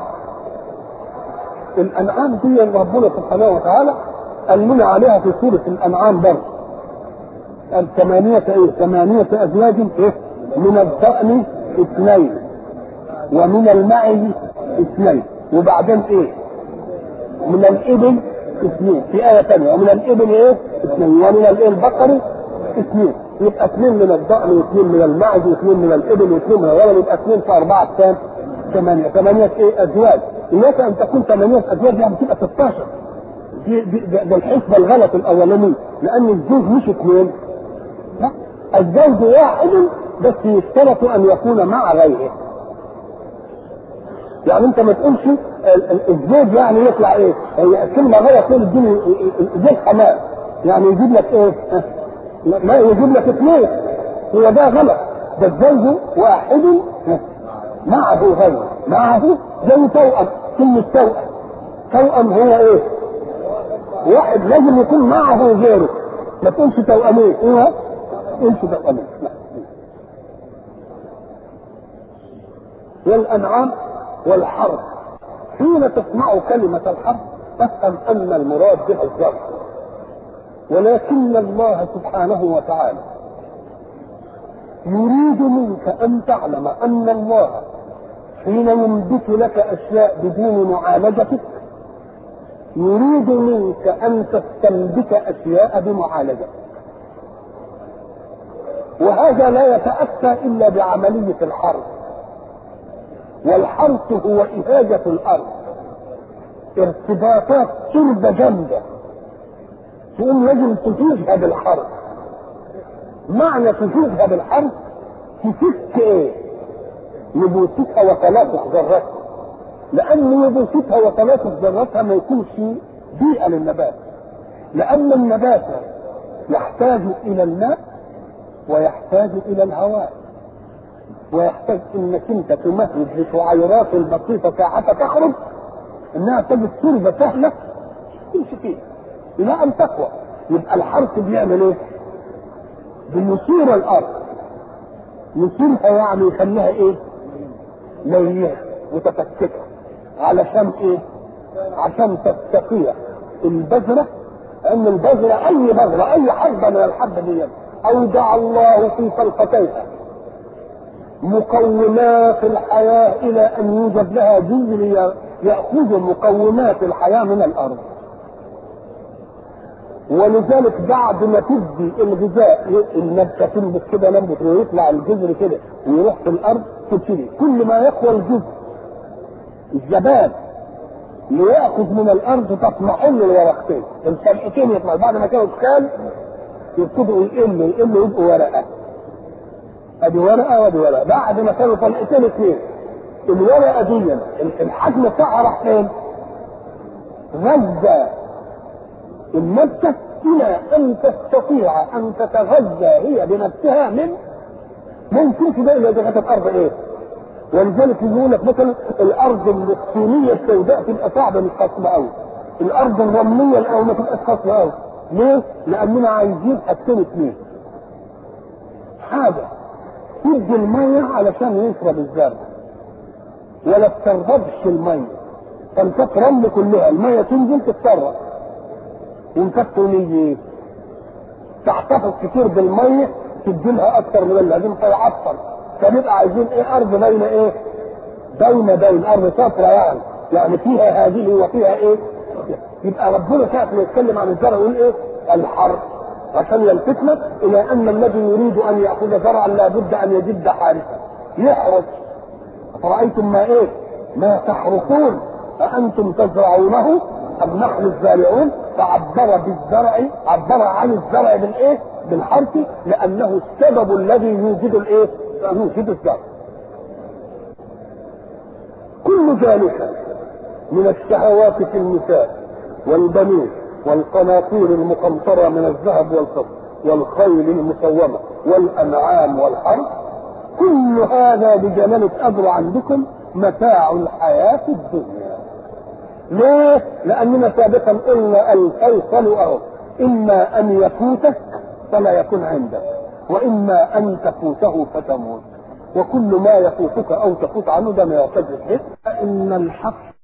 الأنعام دي ربنا سبحانه وتعالى قال لنا عليها في سورة الأنعام برضه. قال ثمانية ايه؟ ثمانية أزواج ايه؟ من الضأن اثنين ومن المعز اثنين وبعدين ايه؟ من الإبل اثنين في آية ثانية ومن الإبل ايه؟ اثنين ومن الايه البقر اثنين يبقى اثنين من الضأن واثنين من المعز واثنين من الإبل واثنين من الغنم يبقى اثنين في أربعة كام؟ ثمانية ثمانية ايه؟ أزواج إياك أن تكون ثمانية أزواج يعني تبقى 16 دي دي ده الحسبة الغلط الأولاني لأن الزوج مش اثنين لا الزوج واحد بس يشترط ان يكون مع غيره يعني انت ما تقولش الزوج يعني يطلع ايه هي كلمه غير تقول الدين الزوج حمام يعني يجيب لك ايه ما يجيب لك اثنين هو ده غلط ده الزوج واحد معه غيره معه زي توأم كلمة توأم توأم هو ايه واحد لازم يكون معه غيره ما تقولش توأمين هو انت توأمين والأنعام والحرب حين تسمع كلمة الحرب تفهم أن المراد بها الزرع ولكن الله سبحانه وتعالى يريد منك أن تعلم أن الله حين ينبت لك أشياء بدون معالجتك يريد منك أن تستنبت أشياء بمعالجتك وهذا لا يتأتى إلا بعملية الحرب والحرث هو إهاجة الأرض ارتباطات تربة جامدة تقوم لازم تفيدها بالحرب معنى تفيدها بالحرب تفك ايه؟ نبوتتها وتلاقح ذراتها لأن نبوتتها وتلاقح ذراتها ما يكونش بيئة للنبات لأن النبات يحتاج إلى الماء ويحتاج إلى الهواء ويحتاج انك انت تمهد لشعيرات البسيطه ساعة تخرج انها تجد تربه سهله تمشي فيها الى ان تقوى يبقى الحرث بيعمل ايه؟ بيثير الارض يثيرها يعني يخليها ايه؟ ميته متفتته علشان ايه؟ عشان تستطيع البذره ان البذره اي بذره اي حبه من الحبه دي اودع الله في خلقتيها مقومات الحياه الى ان يوجد لها جزء ياخذ مقومات الحياه من الارض ولذلك بعد ما تدي الغذاء النبته تنبت كده نبت ويطلع الجذر كده ويروح في الارض تبتدي كل ما يقوى الجذر الزباد ليأخذ من الأرض تطمحن الورقتين الفرقتين يطلع بعد ما كانوا كان يبتدوا يقلوا يقلوا يبقوا ورقة أدي ورقة وأدي ورقة بعد ما كانوا طلقتين اثنين الورقة دي الحجم بتاعها راح فين؟ غذى النبتة إلى أن تستطيع أن تتغذى هي بنفسها من ممكن تبقى إلى جهة الأرض إيه؟ ولذلك يقول لك مثلا الارض الصينيه السوداء تبقى صعبه مش خصبه قوي الارض الرمليه الاول ما تبقاش خصبه قوي ليه؟ لاننا عايزين حاجتين اثنين حاجه تدي الميه علشان يشرب الزرع ولا تسربش الميه فانت رمل كلها الميه تنزل تتسرب وانت تقول تحتفظ كتير بالميه تدي لها اكثر من اللازم فيعطل فنبقى عايزين ايه ارض بين ايه بين بين ارض صفرة يعني يعني فيها هذه وفيها ايه يبقى ربنا ساعة ما يتكلم عن الزرع يقول ايه الحرث عشان يلفتنا الى ان الذي يريد ان ياخذ زرعا لابد ان يجد حارسا يحرث افرايتم ما ايه ما تحرثون أأنتم تزرعونه أم نحن الزارعون فعبر بالزرع عبر عن الزرع بالإيه؟ بالحرث لأنه السبب الذي يوجد الإيه؟ يوجد الزرع. كل ذلك من الشهوات في النساء والبنين والقناطير المقنطرة من الذهب والفضة والخيل المسومة والأنعام والحرث كل هذا بجلالة أمر عندكم متاع الحياة الدنيا ليه؟ لأننا سابقا قلنا الفيصل أهو إما أن يفوتك فلا يكون عندك وإما أن تفوته فتموت وكل ما يفوتك أو تفوت عنه ده ما يعتبر إن الحق